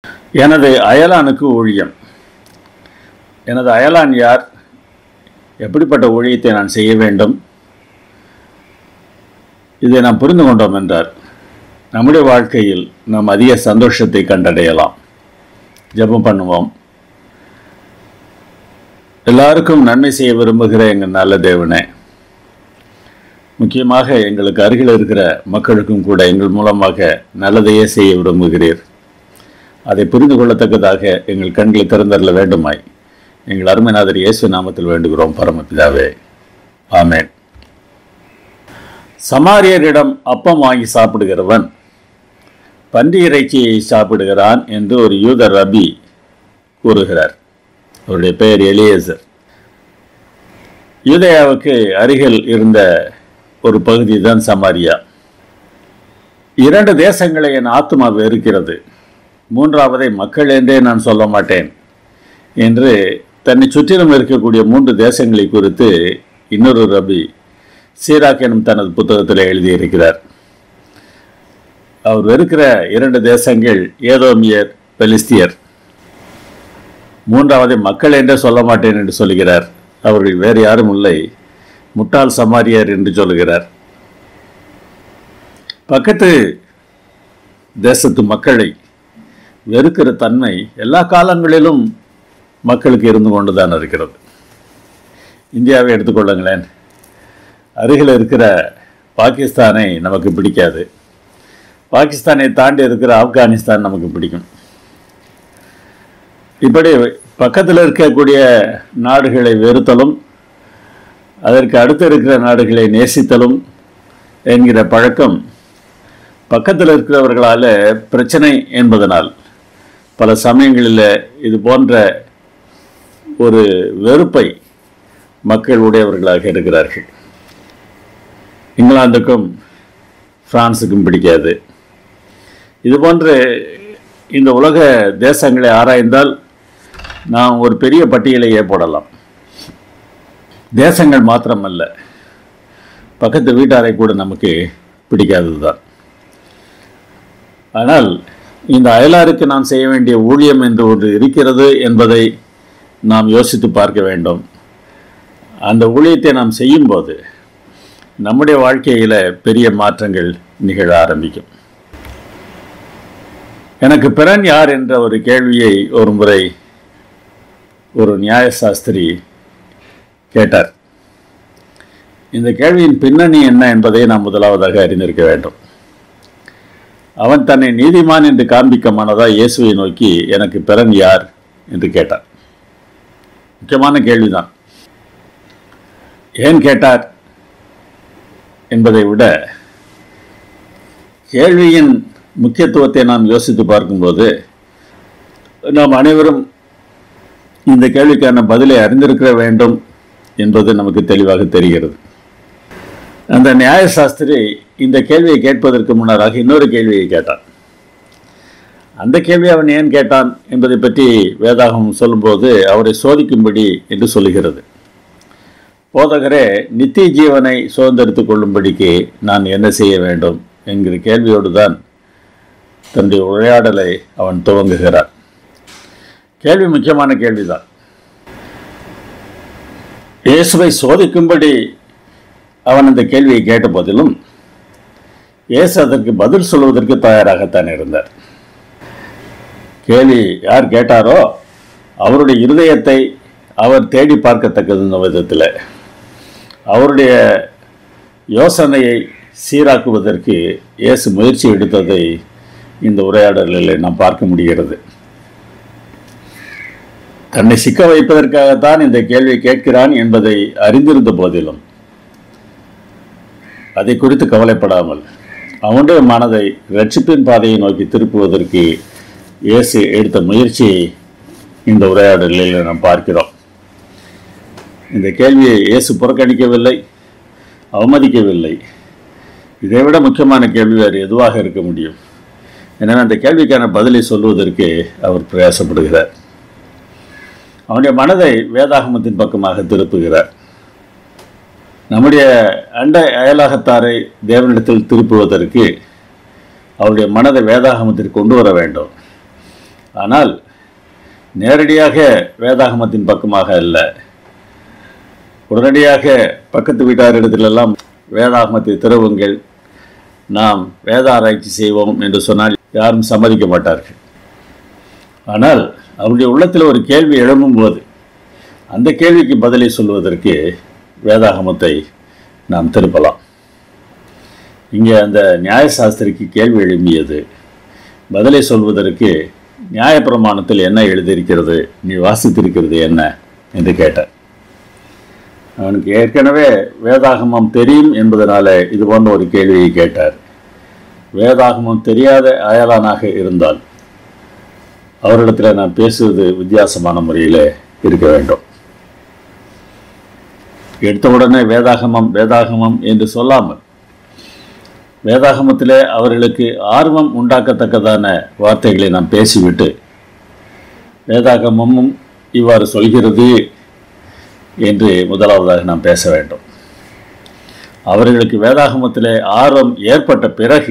எனது அயலானுக்கு ஊழியம் எனது அயலான் யார் எப்படிப்பட்ட ஊழியத்தை நான் செய்ய வேண்டும் இதை நாம் புரிந்து கொண்டோம் என்றார் நம்முடைய வாழ்க்கையில் நாம் அதிக சந்தோஷத்தை கண்டடையலாம் ஜெபம் பண்ணுவோம் எல்லாருக்கும் நன்மை செய்ய விரும்புகிற எங்கள் நல்ல தேவனே முக்கியமாக எங்களுக்கு அருகில் இருக்கிற மக்களுக்கும் கூட எங்கள் மூலமாக நல்லதையே செய்ய விரும்புகிறீர் அதை புரிந்து கொள்ளத்தக்கதாக எங்கள் கண்களை திறந்தரல வேண்டுமாய் எங்கள் அருமைநாதர் இயேசு நாமத்தில் வேண்டுகிறோம் பரமபிதாவே ஆமென் சமாரியரிடம் அப்பம் வாங்கி சாப்பிடுகிறவன் பன்றி இறைச்சியை சாப்பிடுகிறான் என்று ஒரு யூத ரபி கூறுகிறார் அவருடைய பெயர் எலியேசர் யூதயாவுக்கு அருகில் இருந்த ஒரு பகுதி தான் சமாரியா இரண்டு தேசங்களை என் ஆத்மா வெறுக்கிறது மூன்றாவதை மக்கள் என்றே நான் சொல்ல மாட்டேன் என்று தன்னை சுற்றிலும் இருக்கக்கூடிய மூன்று தேசங்களை குறித்து இன்னொரு ரபி சீராக் எனும் தனது புத்தகத்தில் எழுதியிருக்கிறார் அவர் வெறுக்கிற இரண்டு தேசங்கள் ஏதோமியர் பெலிஸ்தியர் மூன்றாவதை மக்கள் என்றே சொல்ல மாட்டேன் என்று சொல்கிறார் அவர்கள் வேறு யாரும் இல்லை முட்டாள் சமாரியர் என்று சொல்லுகிறார் பக்கத்து தேசத்து மக்களை வெறுக்கிற தன்மை எல்லா காலங்களிலும் மக்களுக்கு இருந்து கொண்டு தான் இருக்கிறது இந்தியாவை எடுத்துக்கொள்ளுங்களேன் அருகில் இருக்கிற பாகிஸ்தானை நமக்கு பிடிக்காது பாகிஸ்தானை தாண்டி இருக்கிற ஆப்கானிஸ்தான் நமக்கு பிடிக்கும் இப்படி பக்கத்தில் இருக்கக்கூடிய நாடுகளை வெறுத்தலும் அதற்கு அடுத்து இருக்கிற நாடுகளை நேசித்தலும் என்கிற பழக்கம் பக்கத்தில் இருக்கிறவர்களால் பிரச்சனை என்பதனால் பல சமயங்களில் இது போன்ற ஒரு வெறுப்பை மக்கள் உடையவர்களாக இருக்கிறார்கள் இங்கிலாந்துக்கும் பிரான்ஸுக்கும் பிடிக்காது இது போன்று இந்த உலக தேசங்களை ஆராய்ந்தால் நாம் ஒரு பெரிய பட்டியலையே போடலாம் தேசங்கள் மாத்திரமல்ல பக்கத்து வீட்டாரை கூட நமக்கு பிடிக்காதது தான் ஆனால் இந்த அயலாருக்கு நாம் செய்ய வேண்டிய ஊழியம் என்று ஒன்று இருக்கிறது என்பதை நாம் யோசித்து பார்க்க வேண்டும் அந்த ஊழியத்தை நாம் செய்யும்போது நம்முடைய வாழ்க்கையில் பெரிய மாற்றங்கள் நிகழ ஆரம்பிக்கும் எனக்கு பிறன் யார் என்ற ஒரு கேள்வியை ஒரு முறை ஒரு நியாயசாஸ்திரி கேட்டார் இந்த கேள்வியின் பின்னணி என்ன என்பதை நாம் முதலாவதாக அறிந்திருக்க வேண்டும் அவன் தன்னை நீதிமான் என்று காண்பிக்க மனதா இயேசுவை நோக்கி எனக்கு பிறன் யார் என்று கேட்டார் முக்கியமான கேள்விதான் ஏன் கேட்டார் என்பதை விட கேள்வியின் முக்கியத்துவத்தை நாம் யோசித்து பார்க்கும்போது நாம் அனைவரும் இந்த கேள்விக்கான பதிலை அறிந்திருக்க வேண்டும் என்பது நமக்கு தெளிவாக தெரிகிறது அந்த நியாயசாஸ்திரி இந்த கேள்வியை கேட்பதற்கு முன்னராக இன்னொரு கேள்வியை கேட்டான் அந்த கேள்வி அவன் ஏன் கேட்டான் என்பதை பற்றி வேதாகம் சொல்லும்போது அவரை சோதிக்கும்படி என்று சொல்லுகிறது போதகரே நித்திய ஜீவனை சுதந்திரித்துக் கொள்ளும்படிக்கு நான் என்ன செய்ய வேண்டும் என்கிற கேள்வியோடு தான் தன்னுடைய உரையாடலை அவன் துவங்குகிறான் கேள்வி முக்கியமான கேள்விதான் இயேசுவை சோதிக்கும்படி அவன் அந்த கேள்வியை கேட்ட போதிலும் இயேசு அதற்கு பதில் சொல்வதற்கு தயாராகத்தான் இருந்தார் கேள்வி யார் கேட்டாரோ அவருடைய இருதயத்தை அவர் தேடி பார்க்கத்தக்கது இந்த விதத்தில் அவருடைய யோசனையை சீராக்குவதற்கு இயேசு முயற்சி எடுத்ததை இந்த உரையாடலில் நாம் பார்க்க முடிகிறது தன்னை சிக்க வைப்பதற்காகத்தான் இந்த கேள்வியை கேட்கிறான் என்பதை அறிந்திருந்த போதிலும் அதை குறித்து கவலைப்படாமல் அவனுடைய மனதை ரட்சிப்பின் பாதையை நோக்கி திருப்புவதற்கு இயேசு எடுத்த முயற்சியை இந்த உரையாடலில் நாம் பார்க்கிறோம் இந்த கேள்வியை இயேசு புறக்கணிக்கவில்லை அவமதிக்கவில்லை இதைவிட முக்கியமான கேள்வி வேறு எதுவாக இருக்க முடியும் எனவே அந்த கேள்விக்கான பதிலை சொல்வதற்கு அவர் பிரயாசப்படுகிறார் அவனுடைய மனதை வேதாகமத்தின் பக்கமாக திருப்புகிறார் நம்முடைய அண்டை அயலாகத்தாரை தேவனிடத்தில் திருப்புவதற்கு அவருடைய மனதை வேதாகமத்திற்கு கொண்டு வர வேண்டும் ஆனால் நேரடியாக வேதாகமத்தின் பக்கமாக அல்ல உடனடியாக பக்கத்து வீட்டாரிடத்திலெல்லாம் வேதாகமத்தை திறவுங்கள் நாம் வேத ஆராய்ச்சி செய்வோம் என்று சொன்னால் யாரும் சம்மதிக்க மாட்டார்கள் ஆனால் அவருடைய உள்ளத்தில் ஒரு கேள்வி எழும்பும்போது அந்த கேள்விக்கு பதிலை சொல்வதற்கு வேதாகமத்தை நாம் திருப்பலாம் இங்கே அந்த நியாயசாஸ்திரிக்கு கேள்வி எழும்பியது பதிலை சொல்வதற்கு நியாயப்பிரமாணத்தில் என்ன எழுதியிருக்கிறது நீ வாசித்திருக்கிறது என்ன என்று கேட்டார் அவனுக்கு ஏற்கனவே வேதாகமம் தெரியும் என்பதனால இது போன்ற ஒரு கேள்வியை கேட்டார் வேதாகமம் தெரியாத அயலானாக இருந்தால் அவரிடத்தில் நான் பேசுவது வித்தியாசமான முறையில் இருக்க வேண்டும் எடுத்தவுடனே வேதாகமம் வேதாகமம் என்று சொல்லாமல் வேதாகமத்திலே அவர்களுக்கு ஆர்வம் உண்டாக்கத்தக்கதான வார்த்தைகளை நாம் பேசிவிட்டு வேதாகமமும் இவ்வாறு சொல்கிறது என்று முதலாவதாக நாம் பேச வேண்டும் அவர்களுக்கு வேதாகமத்திலே ஆர்வம் ஏற்பட்ட பிறகு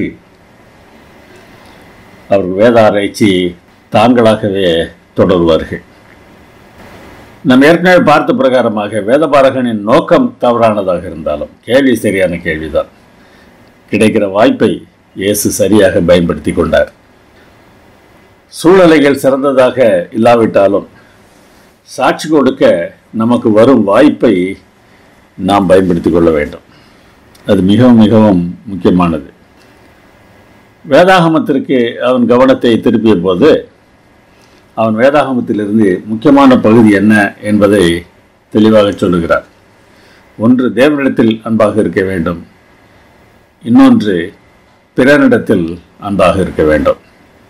அவர்கள் வேத ஆராய்ச்சி தாங்களாகவே தொடர்வார்கள் நாம் ஏற்கனவே பார்த்த பிரகாரமாக வேதபாரகனின் நோக்கம் தவறானதாக இருந்தாலும் கேள்வி சரியான கேள்விதான் கிடைக்கிற வாய்ப்பை இயேசு சரியாக பயன்படுத்தி கொண்டார் சூழ்நிலைகள் சிறந்ததாக இல்லாவிட்டாலும் சாட்சி கொடுக்க நமக்கு வரும் வாய்ப்பை நாம் பயன்படுத்தி கொள்ள வேண்டும் அது மிகவும் மிகவும் முக்கியமானது வேதாகமத்திற்கு அவன் கவனத்தை திருப்பிய போது அவன் வேதாகமத்திலிருந்து முக்கியமான பகுதி என்ன என்பதை தெளிவாக சொல்லுகிறார் ஒன்று தேவனிடத்தில் அன்பாக இருக்க வேண்டும் இன்னொன்று பிறனிடத்தில் அன்பாக இருக்க வேண்டும்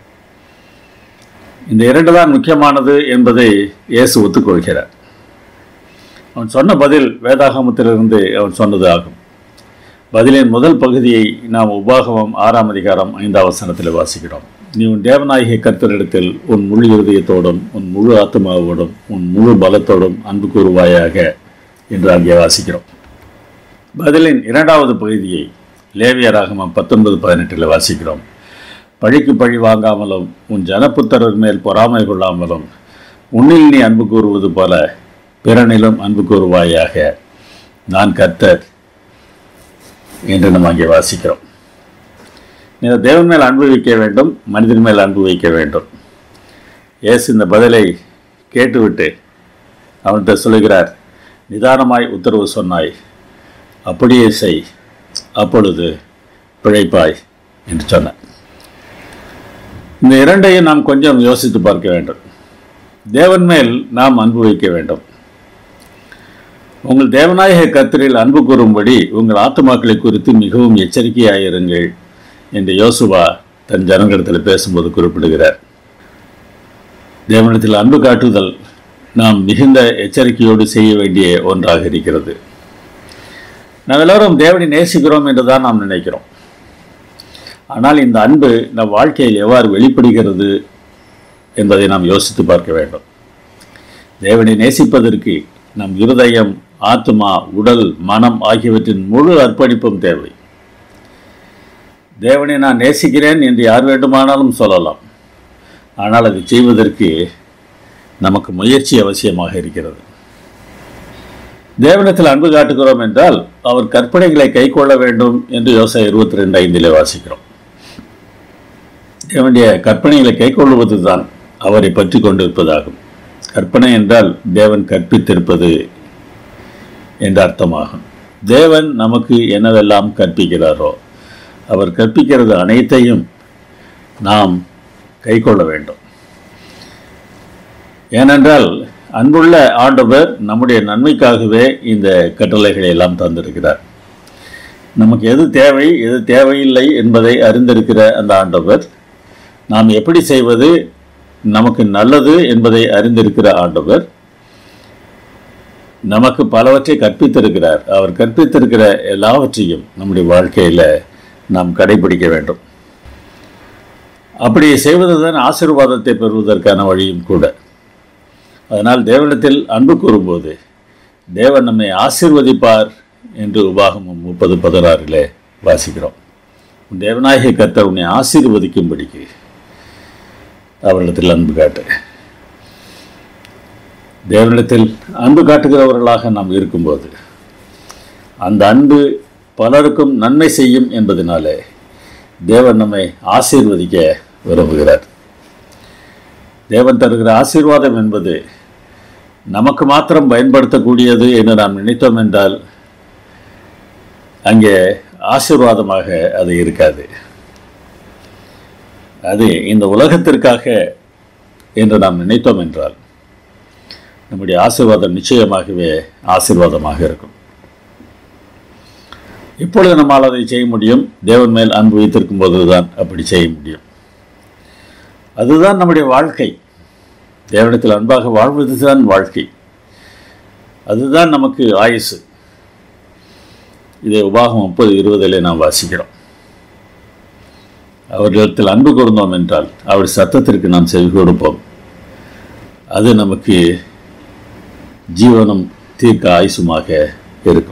இந்த இரண்டு தான் முக்கியமானது என்பதை இயேசு ஒத்துக்கொள்கிறார் அவன் சொன்ன பதில் வேதாகமத்திலிருந்து அவன் சொன்னது ஆகும் பதிலின் முதல் பகுதியை நாம் உபாகமம் ஆறாம் அதிகாரம் ஐந்தாம் வசனத்தில் வாசிக்கிறோம் நீ உன் தேவநாயகி கர்த்தரிடத்தில் உன் முழு இருதயத்தோடும் உன் முழு ஆத்மாவோடும் உன் முழு பலத்தோடும் அன்பு கூறுவாயாக என்று அங்கே வாசிக்கிறோம் பதிலின் இரண்டாவது பகுதியை லேவியராகமம் பத்தொன்பது பதினெட்டில் வாசிக்கிறோம் பழிக்கு பழி வாங்காமலும் உன் ஜனப்புத்தரர் மேல் பொறாமை கொள்ளாமலும் உன்னில் நீ அன்பு கூறுவது போல பிறனிலும் அன்பு கூறுவாயாக நான் கர்த்தர் என்று நம்ம அங்கே வாசிக்கிறோம் நீங்கள் தேவன் மேல் அன்பு வைக்க வேண்டும் மனிதன் மேல் அன்பு வைக்க வேண்டும் இயேசு இந்த பதிலை கேட்டுவிட்டு அவன்கிட்ட சொல்லுகிறார் நிதானமாய் உத்தரவு சொன்னாய் அப்படியே செய் அப்பொழுது பிழைப்பாய் என்று சொன்னார் இந்த இரண்டையும் நாம் கொஞ்சம் யோசித்து பார்க்க வேண்டும் தேவன் மேல் நாம் அன்பு வைக்க வேண்டும் உங்கள் தேவநாயக கத்திரில் அன்பு கூறும்படி உங்கள் ஆத்துமாக்களை குறித்து மிகவும் எச்சரிக்கையாயிருங்கள் என்று யோசுவா தன் ஜனங்களிடத்தில் பேசும்போது குறிப்பிடுகிறார் தேவனிடத்தில் அன்பு காட்டுதல் நாம் மிகுந்த எச்சரிக்கையோடு செய்ய வேண்டிய ஒன்றாக இருக்கிறது நாம் எல்லோரும் தேவனை நேசிக்கிறோம் என்று தான் நாம் நினைக்கிறோம் ஆனால் இந்த அன்பு நம் வாழ்க்கையில் எவ்வாறு வெளிப்படுகிறது என்பதை நாம் யோசித்து பார்க்க வேண்டும் தேவனை நேசிப்பதற்கு நம் இருதயம் ஆத்மா உடல் மனம் ஆகியவற்றின் முழு அர்ப்பணிப்பும் தேவை தேவனை நான் நேசிக்கிறேன் என்று யார் வேண்டுமானாலும் சொல்லலாம் ஆனால் அதை செய்வதற்கு நமக்கு முயற்சி அவசியமாக இருக்கிறது தேவனத்தில் அன்பு காட்டுகிறோம் என்றால் அவர் கற்பனைகளை கைக்கொள்ள வேண்டும் என்று யோசை இருபத்தி ரெண்டு ஐந்திலே வாசிக்கிறோம் தேவனுடைய கற்பனைகளை கைக்கொள்வது தான் அவரை பற்றி கொண்டிருப்பதாகும் கற்பனை என்றால் தேவன் கற்பித்திருப்பது என்ற அர்த்தமாகும் தேவன் நமக்கு என்னவெல்லாம் கற்பிக்கிறாரோ அவர் கற்பிக்கிறது அனைத்தையும் நாம் கைக்கொள்ள வேண்டும் ஏனென்றால் அன்புள்ள ஆண்டவர் நம்முடைய நன்மைக்காகவே இந்த கட்டளைகளை எல்லாம் தந்திருக்கிறார் நமக்கு எது தேவை எது தேவையில்லை என்பதை அறிந்திருக்கிற அந்த ஆண்டவர் நாம் எப்படி செய்வது நமக்கு நல்லது என்பதை அறிந்திருக்கிற ஆண்டவர் நமக்கு பலவற்றை கற்பித்திருக்கிறார் அவர் கற்பித்திருக்கிற எல்லாவற்றையும் நம்முடைய வாழ்க்கையில் நாம் கடைபிடிக்க வேண்டும் அப்படி செய்வதுதான் ஆசீர்வாதத்தை பெறுவதற்கான வழியும் கூட அதனால் தேவனிடத்தில் அன்பு கூறும்போது தேவன் நம்மை ஆசீர்வதிப்பார் என்று உபாகமம் முப்பது பதினாறிலே வாசிக்கிறோம் உன் தேவநாயக கர்த்தர் உன்னை ஆசீர்வதிக்கும்படிக்கு அவரிடத்தில் அன்பு காட்டு தேவனிடத்தில் அன்பு காட்டுகிறவர்களாக நாம் இருக்கும்போது அந்த அன்பு பலருக்கும் நன்மை செய்யும் என்பதனாலே தேவன் நம்மை ஆசீர்வதிக்க விரும்புகிறார் தேவன் தருகிற ஆசீர்வாதம் என்பது நமக்கு மாத்திரம் பயன்படுத்தக்கூடியது என்று நாம் நினைத்தோம் என்றால் அங்கே ஆசீர்வாதமாக அது இருக்காது அது இந்த உலகத்திற்காக என்று நாம் நினைத்தோம் என்றால் நம்முடைய ஆசீர்வாதம் நிச்சயமாகவே ஆசீர்வாதமாக இருக்கும் இப்பொழுது நம்மால் அதை செய்ய முடியும் தேவன் மேல் அன்பு வைத்திருக்கும் போதுதான் அப்படி செய்ய முடியும் அதுதான் நம்முடைய வாழ்க்கை தேவனிடத்தில் அன்பாக வாழ்வதுதான் வாழ்க்கை அதுதான் நமக்கு ஆயுசு இதை உபாகம் முப்பது இருபதிலே நாம் வாசிக்கிறோம் அவர்களிடத்தில் அன்பு கூர்ந்தோம் என்றால் அவர் சத்தத்திற்கு நாம் செவி கொடுப்போம் அது நமக்கு ஜீவனும் தீர்க்க ஆயுசுமாக இருக்கும்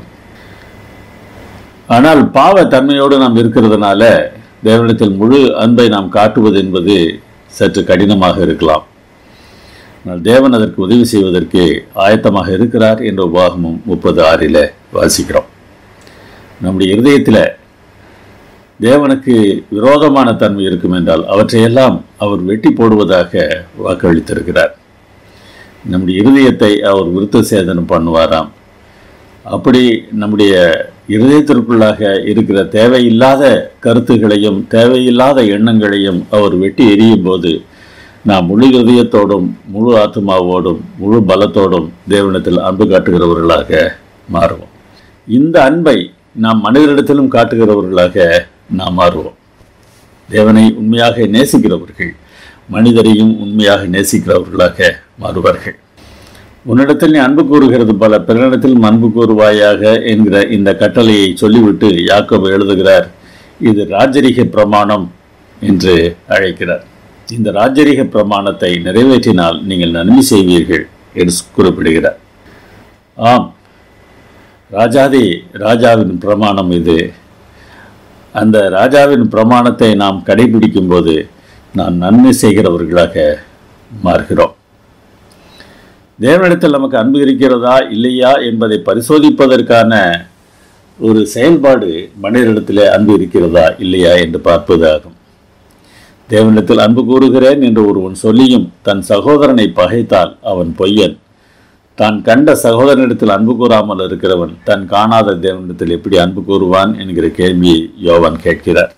ஆனால் பாவ தன்மையோடு நாம் இருக்கிறதுனால தேவனிடத்தில் முழு அன்பை நாம் காட்டுவது என்பது சற்று கடினமாக இருக்கலாம் ஆனால் தேவன் அதற்கு உதவி செய்வதற்கு ஆயத்தமாக இருக்கிறார் என்ற உபாகமும் முப்பது ஆறில் வாசிக்கிறோம் நம்முடைய இருதயத்தில் தேவனுக்கு விரோதமான தன்மை இருக்கும் என்றால் அவற்றையெல்லாம் அவர் வெட்டி போடுவதாக வாக்களித்திருக்கிறார் நம்முடைய இருதயத்தை அவர் விருத்த சேதனம் பண்ணுவாராம் அப்படி நம்முடைய இருதயத்திற்குள்ளாக இருக்கிற தேவையில்லாத கருத்துகளையும் தேவையில்லாத எண்ணங்களையும் அவர் வெட்டி எரியும் போது நாம் முழு இதயத்தோடும் முழு ஆத்மாவோடும் முழு பலத்தோடும் தேவனத்தில் அன்பு காட்டுகிறவர்களாக மாறுவோம் இந்த அன்பை நாம் மனிதரிடத்திலும் காட்டுகிறவர்களாக நாம் மாறுவோம் தேவனை உண்மையாக நேசிக்கிறவர்கள் மனிதரையும் உண்மையாக நேசிக்கிறவர்களாக மாறுவார்கள் உன்னிடத்தில் நீ அன்பு கூறுகிறது போல பிறனிடத்திலும் அன்பு கூறுவாயாக என்கிற இந்த கட்டளையை சொல்லிவிட்டு யாக்கோபு எழுதுகிறார் இது ராஜரிக பிரமாணம் என்று அழைக்கிறார் இந்த ராஜரிக பிரமாணத்தை நிறைவேற்றினால் நீங்கள் நன்மை செய்வீர்கள் என்று குறிப்பிடுகிறார் ஆம் ராஜாதி ராஜாவின் பிரமாணம் இது அந்த ராஜாவின் பிரமாணத்தை நாம் கடைபிடிக்கும் போது நாம் நன்மை செய்கிறவர்களாக மாறுகிறோம் தேவனிடத்தில் நமக்கு அன்பு இருக்கிறதா இல்லையா என்பதை பரிசோதிப்பதற்கான ஒரு செயல்பாடு மனிதனிடத்தில் அன்பு இருக்கிறதா இல்லையா என்று பார்ப்பது ஆகும் தேவனிடத்தில் அன்பு கூறுகிறேன் என்று ஒருவன் சொல்லியும் தன் சகோதரனை பகைத்தால் அவன் பொய்யன் தான் கண்ட சகோதரனிடத்தில் அன்பு கூறாமல் இருக்கிறவன் தன் காணாத தேவனிடத்தில் எப்படி அன்பு கூறுவான் என்கிற கேள்வியை யோவான் கேட்கிறார்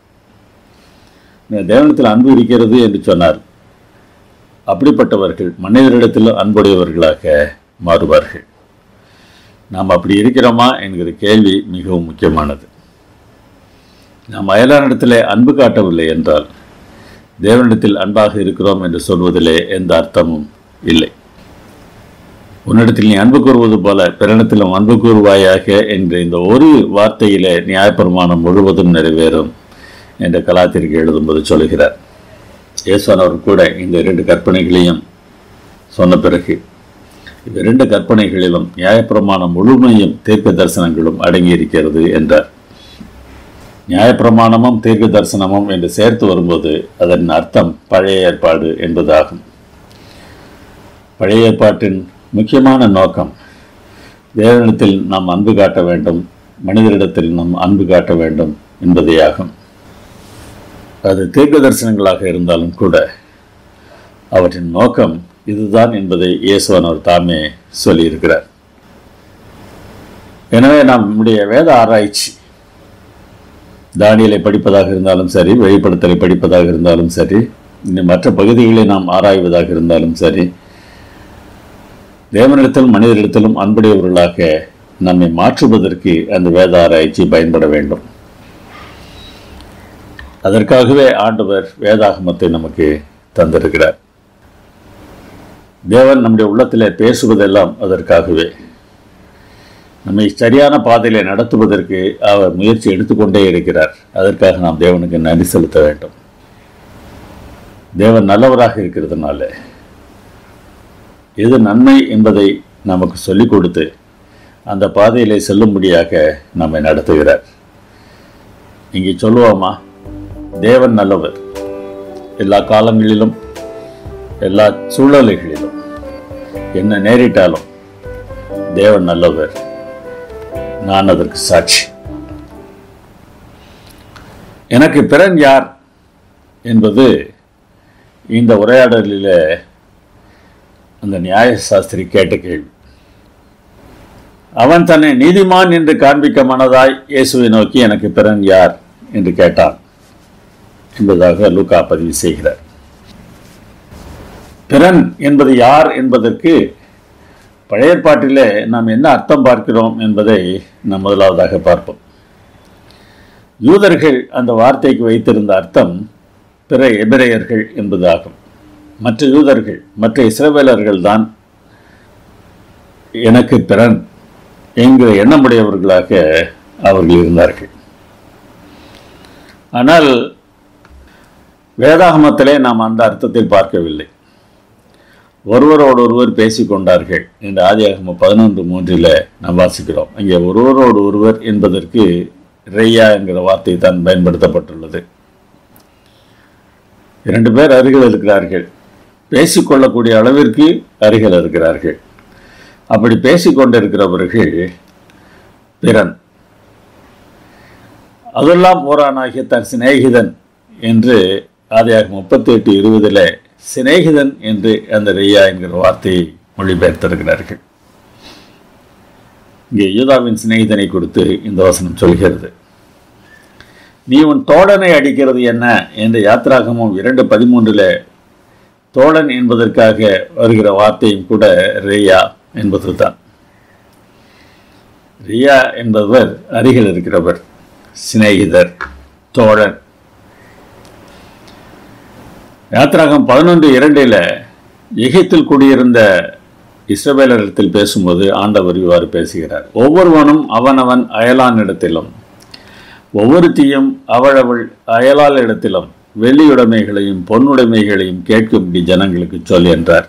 தேவனிடத்தில் அன்பு இருக்கிறது என்று சொன்னார் அப்படிப்பட்டவர்கள் மனிதரிடத்திலும் அன்புடையவர்களாக மாறுவார்கள் நாம் அப்படி இருக்கிறோமா என்கிற கேள்வி மிகவும் முக்கியமானது நாம் அயலானிடத்திலே அன்பு காட்டவில்லை என்றால் தேவனிடத்தில் அன்பாக இருக்கிறோம் என்று சொல்வதிலே எந்த அர்த்தமும் இல்லை உன்னிடத்தில் நீ அன்பு கூறுவது போல பிறனிடத்திலும் அன்பு கூறுவாயாக என்ற இந்த ஒரு வார்த்தையிலே நியாயப்பிரமாணம் முழுவதும் நிறைவேறும் என்ற கலாத்திற்கு எழுதும்போது சொல்கிறார் இயேசுவானவர் கூட இந்த இரண்டு கற்பனைகளையும் சொன்ன பிறகு இந்த இரண்டு கற்பனைகளிலும் நியாயப்பிரமாணம் முழுமையும் தீர்க்க தரிசனங்களும் அடங்கியிருக்கிறது என்றார் நியாயப்பிரமாணமும் தீர்க்க தரிசனமும் என்று சேர்த்து வரும்போது அதன் அர்த்தம் பழைய ஏற்பாடு என்பதாகும் பழைய ஏற்பாட்டின் முக்கியமான நோக்கம் தேவனிடத்தில் நாம் அன்பு காட்ட வேண்டும் மனிதரிடத்தில் நாம் அன்பு காட்ட வேண்டும் என்பதேயாகும் அது தீர்க்க தரிசனங்களாக இருந்தாலும் கூட அவற்றின் நோக்கம் இதுதான் என்பதை இயேசுவானவர் தாமே சொல்லியிருக்கிறார் எனவே நம்முடைய வேத ஆராய்ச்சி தானியலை படிப்பதாக இருந்தாலும் சரி வெளிப்படுத்தலை படிப்பதாக இருந்தாலும் சரி இன்னும் மற்ற பகுதிகளை நாம் ஆராய்வதாக இருந்தாலும் சரி தேவனிடத்திலும் மனிதரிடத்திலும் அன்புடையவர்களாக நம்மை மாற்றுவதற்கு அந்த வேத ஆராய்ச்சி பயன்பட வேண்டும் அதற்காகவே ஆண்டவர் வேதாகமத்தை நமக்கு தந்திருக்கிறார் தேவன் நம்முடைய உள்ளத்தில் பேசுவதெல்லாம் அதற்காகவே நம்மை சரியான பாதையிலே நடத்துவதற்கு அவர் முயற்சி எடுத்துக்கொண்டே இருக்கிறார் அதற்காக நாம் தேவனுக்கு நன்றி செலுத்த வேண்டும் தேவன் நல்லவராக இருக்கிறதுனால எது நன்மை என்பதை நமக்கு சொல்லிக் கொடுத்து அந்த பாதையிலே செல்லும்படியாக நம்மை நடத்துகிறார் இங்கே சொல்லுவோமா தேவன் நல்லவர் எல்லா காலங்களிலும் எல்லா சூழ்நிலைகளிலும் என்ன நேரிட்டாலும் தேவன் நல்லவர் நான் அதற்கு சாட்சி எனக்கு பிறன் யார் என்பது இந்த உரையாடலில் அந்த நியாயசாஸ்திரி கேட்ட கேள்வி அவன் தன்னை நீதிமான் என்று காண்பிக்க மனதாய் இயேசுவை நோக்கி எனக்கு பிறன் யார் என்று கேட்டான் என்பதாக லூக்கா பதிவு செய்கிறார் பிறன் என்பது யார் என்பதற்கு பழைய ஏற்பாட்டிலே நாம் என்ன அர்த்தம் பார்க்கிறோம் என்பதை நாம் முதலாவதாக பார்ப்போம் யூதர்கள் அந்த வார்த்தைக்கு வைத்திருந்த அர்த்தம் பிற எபிரேயர்கள் என்பதாகும் மற்ற யூதர்கள் மற்ற இஸ்ரவேலர்கள் தான் எனக்கு பிறன் என்கிற எண்ணமுடையவர்களாக அவர்கள் இருந்தார்கள் ஆனால் வேதாகமத்திலே நாம் அந்த அர்த்தத்தில் பார்க்கவில்லை ஒருவரோடு ஒருவர் பேசிக்கொண்டார்கள் என்று ஆதியாகம பதினொன்று மூன்றில் நாம் வாசிக்கிறோம் இங்கே ஒருவரோடு ஒருவர் என்பதற்கு ரெய்யா என்கிற வார்த்தை தான் பயன்படுத்தப்பட்டுள்ளது இரண்டு பேர் அருகில் இருக்கிறார்கள் பேசிக்கொள்ளக்கூடிய அளவிற்கு அருகில் இருக்கிறார்கள் அப்படி பேசிக்கொண்டிருக்கிறவர்கள் பிறன் அதெல்லாம் ஓரானாகிய தன் சிநேகிதன் என்று ஆதியாக முப்பத்தி எட்டு இருபதில் சிநேகிதன் என்று அந்த ரெய்யா என்கிற வார்த்தையை மொழிபெயர்த்திருக்கிறார்கள் இங்கே யூதாவின் சிநேகிதனை கொடுத்து இந்த வசனம் சொல்கிறது நீ உன் தோழனை அடிக்கிறது என்ன என்ற யாத்ராகமும் இரண்டு பதிமூன்றில் தோழன் என்பதற்காக வருகிற வார்த்தையும் கூட ரேயா என்பது தான் ரியா என்பவர் அருகில் இருக்கிறவர் சிநேகிதர் தோழன் யாத்ராகம் பதினொன்று இரண்டில் எகிப்தில் குடியிருந்த இஸ்ரவேலரிடத்தில் பேசும்போது ஆண்டவர் இவ்வாறு பேசுகிறார் ஒவ்வொருவனும் அவனவன் அயலானிடத்திலும் ஒவ்வொருத்தியும் அவளவள் அயலால் இடத்திலும் வெள்ளியுடைமைகளையும் பொன்னுடைமைகளையும் கேட்கும்படி ஜனங்களுக்கு சொல் என்றார்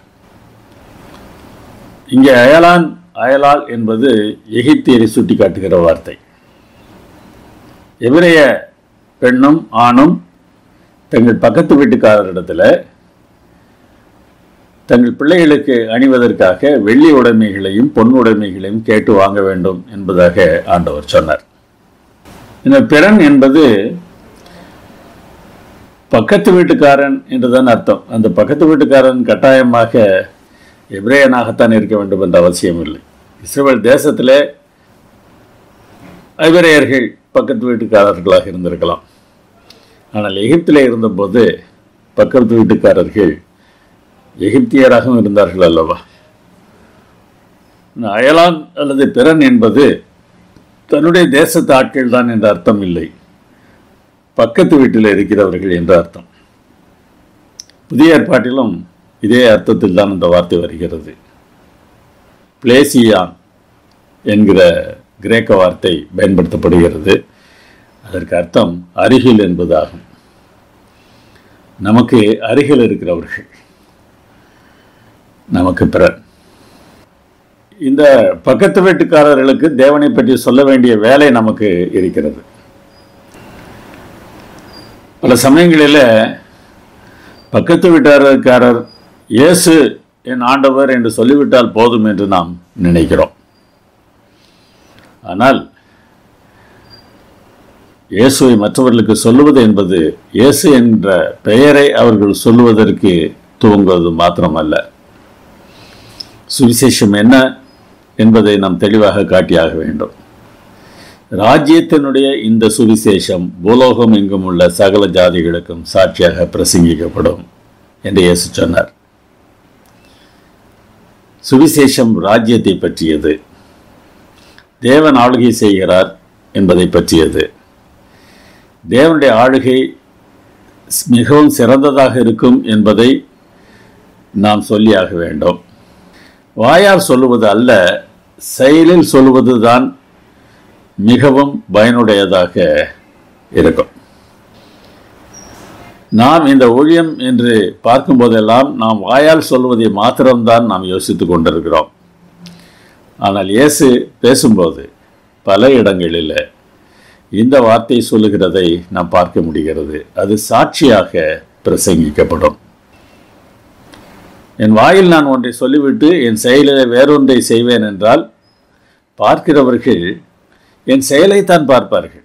இங்கே அயலான் அயலால் என்பது எகிப்தியரை சுட்டி காட்டுகிற வார்த்தை எபிரைய பெண்ணும் ஆணும் தங்கள் பக்கத்து வீட்டுக்காரரிடத்துல தங்கள் பிள்ளைகளுக்கு அணிவதற்காக வெள்ளி உடைமைகளையும் பொன் உடைமைகளையும் கேட்டு வாங்க வேண்டும் என்பதாக ஆண்டவர் சொன்னார் இந்த பிறன் என்பது பக்கத்து வீட்டுக்காரன் என்றுதான் அர்த்தம் அந்த பக்கத்து வீட்டுக்காரன் கட்டாயமாக எபிரேயனாகத்தான் இருக்க வேண்டும் என்ற அவசியம் இல்லை இஸ்ரேல் தேசத்திலே ஐபிரேயர்கள் பக்கத்து வீட்டுக்காரர்களாக இருந்திருக்கலாம் ஆனால் எகிப்திலே இருந்தபோது பக்கத்து வீட்டுக்காரர்கள் எகிப்தியராகவும் இருந்தார்கள் அல்லவா அயலான் அல்லது பிறன் என்பது தன்னுடைய தேசத்து ஆட்கள் தான் என்ற அர்த்தம் இல்லை பக்கத்து வீட்டில் இருக்கிறவர்கள் என்ற அர்த்தம் புதிய ஏற்பாட்டிலும் இதே அர்த்தத்தில் தான் இந்த வார்த்தை வருகிறது பிளேசியான் என்கிற கிரேக்க வார்த்தை பயன்படுத்தப்படுகிறது அதற்கு அர்த்தம் அருகில் என்பதாகும் நமக்கு அருகில் இருக்கிறவர்கள் நமக்கு பிறர் இந்த பக்கத்து வீட்டுக்காரர்களுக்கு தேவனை பற்றி சொல்ல வேண்டிய வேலை நமக்கு இருக்கிறது பல சமயங்களில் பக்கத்து வீட்டாரக்காரர் இயேசு என் ஆண்டவர் என்று சொல்லிவிட்டால் போதும் என்று நாம் நினைக்கிறோம் ஆனால் இயேசுவை மற்றவர்களுக்கு சொல்லுவது என்பது இயேசு என்ற பெயரை அவர்கள் சொல்லுவதற்கு துவங்குவது மாத்திரமல்ல சுவிசேஷம் என்ன என்பதை நாம் தெளிவாக காட்டியாக வேண்டும் ராஜ்யத்தினுடைய இந்த சுவிசேஷம் பூலோகம் எங்கும் உள்ள சகல ஜாதிகளுக்கும் சாட்சியாக பிரசங்கிக்கப்படும் என்று இயேசு சொன்னார் சுவிசேஷம் ராஜ்யத்தை பற்றியது தேவன் ஆளுகை செய்கிறார் என்பதை பற்றியது தேவனுடைய ஆளுகை மிகவும் சிறந்ததாக இருக்கும் என்பதை நாம் சொல்லியாக வேண்டும் வாயால் சொல்லுவது அல்ல செயலில் சொல்லுவது தான் மிகவும் பயனுடையதாக இருக்கும் நாம் இந்த ஊழியம் என்று பார்க்கும்போதெல்லாம் நாம் வாயால் சொல்வதை மாத்திரம்தான் நாம் யோசித்துக் கொண்டிருக்கிறோம் ஆனால் இயேசு பேசும்போது பல இடங்களில் இந்த வார்த்தை சொல்லுகிறதை நாம் பார்க்க முடிகிறது அது சாட்சியாக பிரசங்கிக்கப்படும் என் வாயில் நான் ஒன்றை சொல்லிவிட்டு என் செயலில் வேறொன்றை செய்வேன் என்றால் பார்க்கிறவர்கள் என் செயலைத்தான் பார்ப்பார்கள்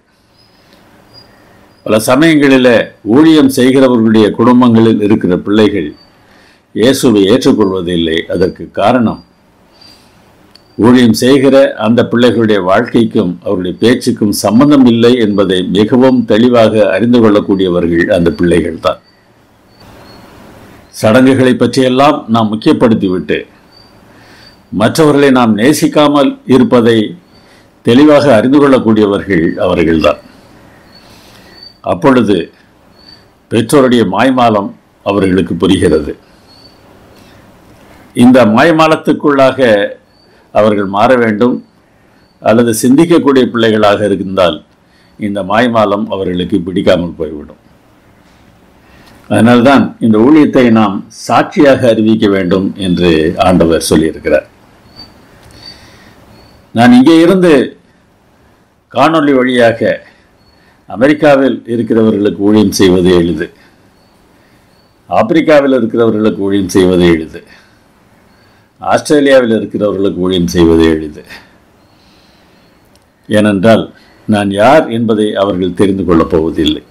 பல சமயங்களில் ஊழியம் செய்கிறவர்களுடைய குடும்பங்களில் இருக்கிற பிள்ளைகள் இயேசுவை ஏற்றுக்கொள்வதில்லை அதற்கு காரணம் ஊழியம் செய்கிற அந்த பிள்ளைகளுடைய வாழ்க்கைக்கும் அவருடைய பேச்சுக்கும் சம்பந்தம் இல்லை என்பதை மிகவும் தெளிவாக அறிந்து கொள்ளக்கூடியவர்கள் அந்த பிள்ளைகள் தான் சடங்குகளை பற்றியெல்லாம் நாம் முக்கியப்படுத்திவிட்டு மற்றவர்களை நாம் நேசிக்காமல் இருப்பதை தெளிவாக அறிந்து கொள்ளக்கூடியவர்கள் அவர்கள்தான் அப்பொழுது பெற்றோருடைய மாய்மாலம் அவர்களுக்கு புரிகிறது இந்த மாய்மாலத்துக்குள்ளாக அவர்கள் மாற வேண்டும் அல்லது சிந்திக்கக்கூடிய பிள்ளைகளாக இருந்தால் இந்த மாய்மாலம் அவர்களுக்கு பிடிக்காமல் போய்விடும் அதனால்தான் இந்த ஊழியத்தை நாம் சாட்சியாக அறிவிக்க வேண்டும் என்று ஆண்டவர் சொல்லியிருக்கிறார் நான் இங்கே இருந்து காணொளி வழியாக அமெரிக்காவில் இருக்கிறவர்களுக்கு ஊழியம் செய்வது எளிது ஆப்பிரிக்காவில் இருக்கிறவர்களுக்கு ஊழியம் செய்வது எளிது ஆஸ்திரேலியாவில் இருக்கிறவர்களுக்கு ஊழியம் செய்வது எளிது ஏனென்றால் நான் யார் என்பதை அவர்கள் தெரிந்து கொள்ளப் போவதில்லை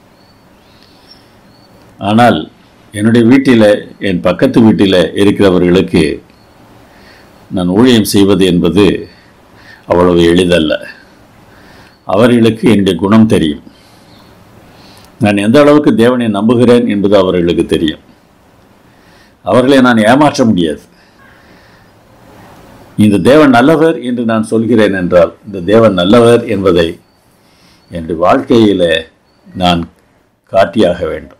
ஆனால் என்னுடைய வீட்டில் என் பக்கத்து வீட்டில் இருக்கிறவர்களுக்கு நான் ஊழியம் செய்வது என்பது அவ்வளவு எளிதல்ல அவர்களுக்கு என்னுடைய குணம் தெரியும் நான் எந்த அளவுக்கு தேவனை நம்புகிறேன் என்பது அவர்களுக்கு தெரியும் அவர்களை நான் ஏமாற்ற முடியாது இந்த தேவன் நல்லவர் என்று நான் சொல்கிறேன் என்றால் இந்த தேவன் நல்லவர் என்பதை என்னுடைய வாழ்க்கையில் நான் காட்டியாக வேண்டும்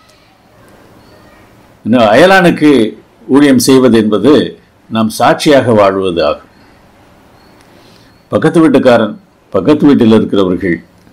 இன்னும் அயலானுக்கு ஊழியம் செய்வது என்பது நாம் சாட்சியாக வாழ்வது ஆகும் பக்கத்து வீட்டுக்காரன் பக்கத்து வீட்டில் இருக்கிறவர்கள்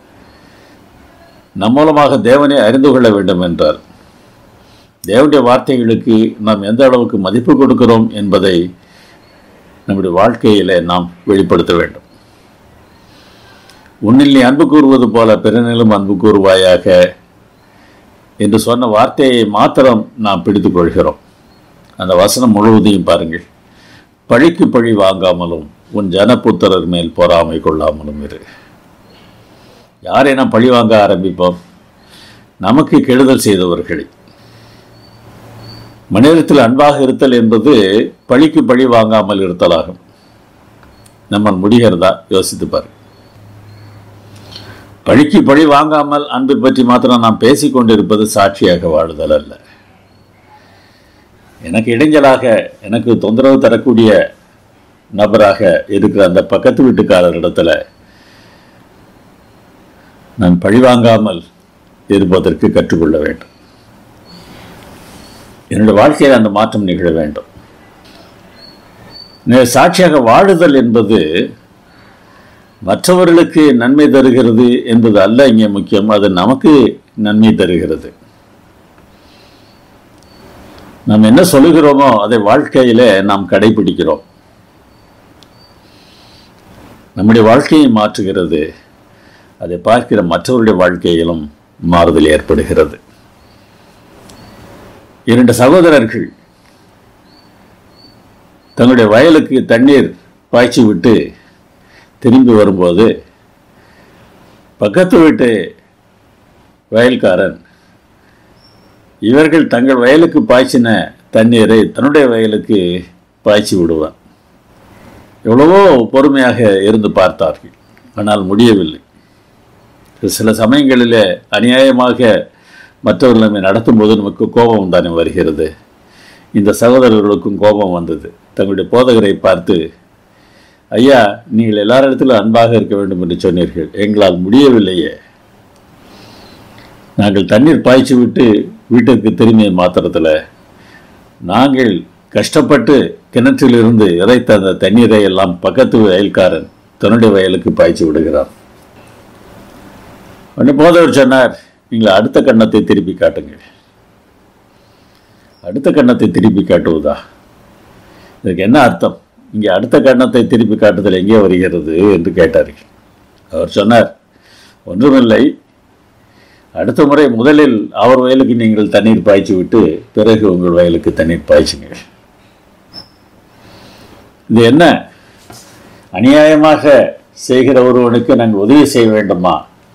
நம் மூலமாக தேவனை அறிந்து கொள்ள வேண்டும் என்றால் தேவனுடைய வார்த்தைகளுக்கு நாம் எந்த அளவுக்கு மதிப்பு கொடுக்கிறோம் என்பதை நம்முடைய வாழ்க்கையில் நாம் வெளிப்படுத்த வேண்டும் உன்னில் நீ அன்பு கூறுவது போல பிறனிலும் அன்பு கூறுவாயாக என்று சொன்ன வார்த்தையை மாத்திரம் நாம் பிடித்துக் கொள்கிறோம் அந்த வசனம் முழுவதையும் பாருங்கள் பழிக்கு பழி வாங்காமலும் உன் ஜனபுத்திரர் மேல் பொறாமை கொள்ளாமலும் இரு யாரை நாம் பழி வாங்க ஆரம்பிப்போம் நமக்கு கெடுதல் செய்தவர்களை மனிதத்தில் அன்பாக இருத்தல் என்பது பழிக்கு பழி வாங்காமல் இருத்தலாகும் நம்ம முடிகிறதா யோசித்து பாரு பழிக்கு பழி வாங்காமல் அன்பு பற்றி மாத்திரம் நாம் பேசிக் கொண்டிருப்பது சாட்சியாக வாழுதல் அல்ல எனக்கு இடைஞ்சலாக எனக்கு தொந்தரவு தரக்கூடிய நபராக இருக்கிற அந்த பக்கத்து வீட்டுக்காரரிடத்துல நான் பழிவாங்காமல் இருப்பதற்கு கற்றுக்கொள்ள வேண்டும் என்னுடைய வாழ்க்கையில் அந்த மாற்றம் நிகழ வேண்டும் நே- சாட்சியாக வாழுதல் என்பது மற்றவர்களுக்கு நன்மை தருகிறது என்பது அல்ல இங்கே முக்கியம் அது நமக்கு நன்மை தருகிறது நாம் என்ன சொல்லுகிறோமோ அதை வாழ்க்கையில நாம் கடைபிடிக்கிறோம் நம்முடைய வாழ்க்கையை மாற்றுகிறது அதை பார்க்கிற மற்றவருடைய வாழ்க்கையிலும் மாறுதல் ஏற்படுகிறது இரண்டு சகோதரர்கள் தங்களுடைய வயலுக்கு தண்ணீர் பாய்ச்சி விட்டு திரும்பி வரும்போது பக்கத்து வீட்டு வயல்காரன் இவர்கள் தங்கள் வயலுக்கு பாய்ச்சின தண்ணீரை தன்னுடைய வயலுக்கு பாய்ச்சி விடுவான் எவ்வளவோ பொறுமையாக இருந்து பார்த்தார்கள் ஆனால் முடியவில்லை சில சமயங்களில் அநியாயமாக மற்றவர்கள் நம்மை நடத்தும்போது நமக்கு கோபம் தானே வருகிறது இந்த சகோதரர்களுக்கும் கோபம் வந்தது தங்களுடைய போதகரை பார்த்து ஐயா நீங்கள் எல்லாரிடத்திலும் அன்பாக இருக்க வேண்டும் என்று சொன்னீர்கள் எங்களால் முடியவில்லையே நாங்கள் தண்ணீர் பாய்ச்சி விட்டு வீட்டுக்கு திரும்பிய மாத்திரத்தில் நாங்கள் கஷ்டப்பட்டு கிணற்றிலிருந்து இறைத்த அந்த தண்ணீரை எல்லாம் பக்கத்து வயல்காரன் தன்னுடைய வயலுக்கு பாய்ச்சி விடுகிறான் உடனே போதவர் சொன்னார் நீங்கள் அடுத்த கன்னத்தை திருப்பி காட்டுங்கள் அடுத்த கன்னத்தை திருப்பி காட்டுவதா இதுக்கு என்ன அர்த்தம் இங்கே அடுத்த கன்னத்தை திருப்பி காட்டுதல் எங்கே வருகிறது என்று கேட்டார்கள் அவர் சொன்னார் ஒன்றுமில்லை அடுத்த முறை முதலில் அவர் வயலுக்கு நீங்கள் தண்ணீர் பாய்ச்சி விட்டு பிறகு உங்கள் வயலுக்கு தண்ணீர் பாய்ச்சுங்க இது என்ன அநியாயமாக செய்கிற ஒருவனுக்கு நாங்கள் உதவி செய்ய வேண்டுமா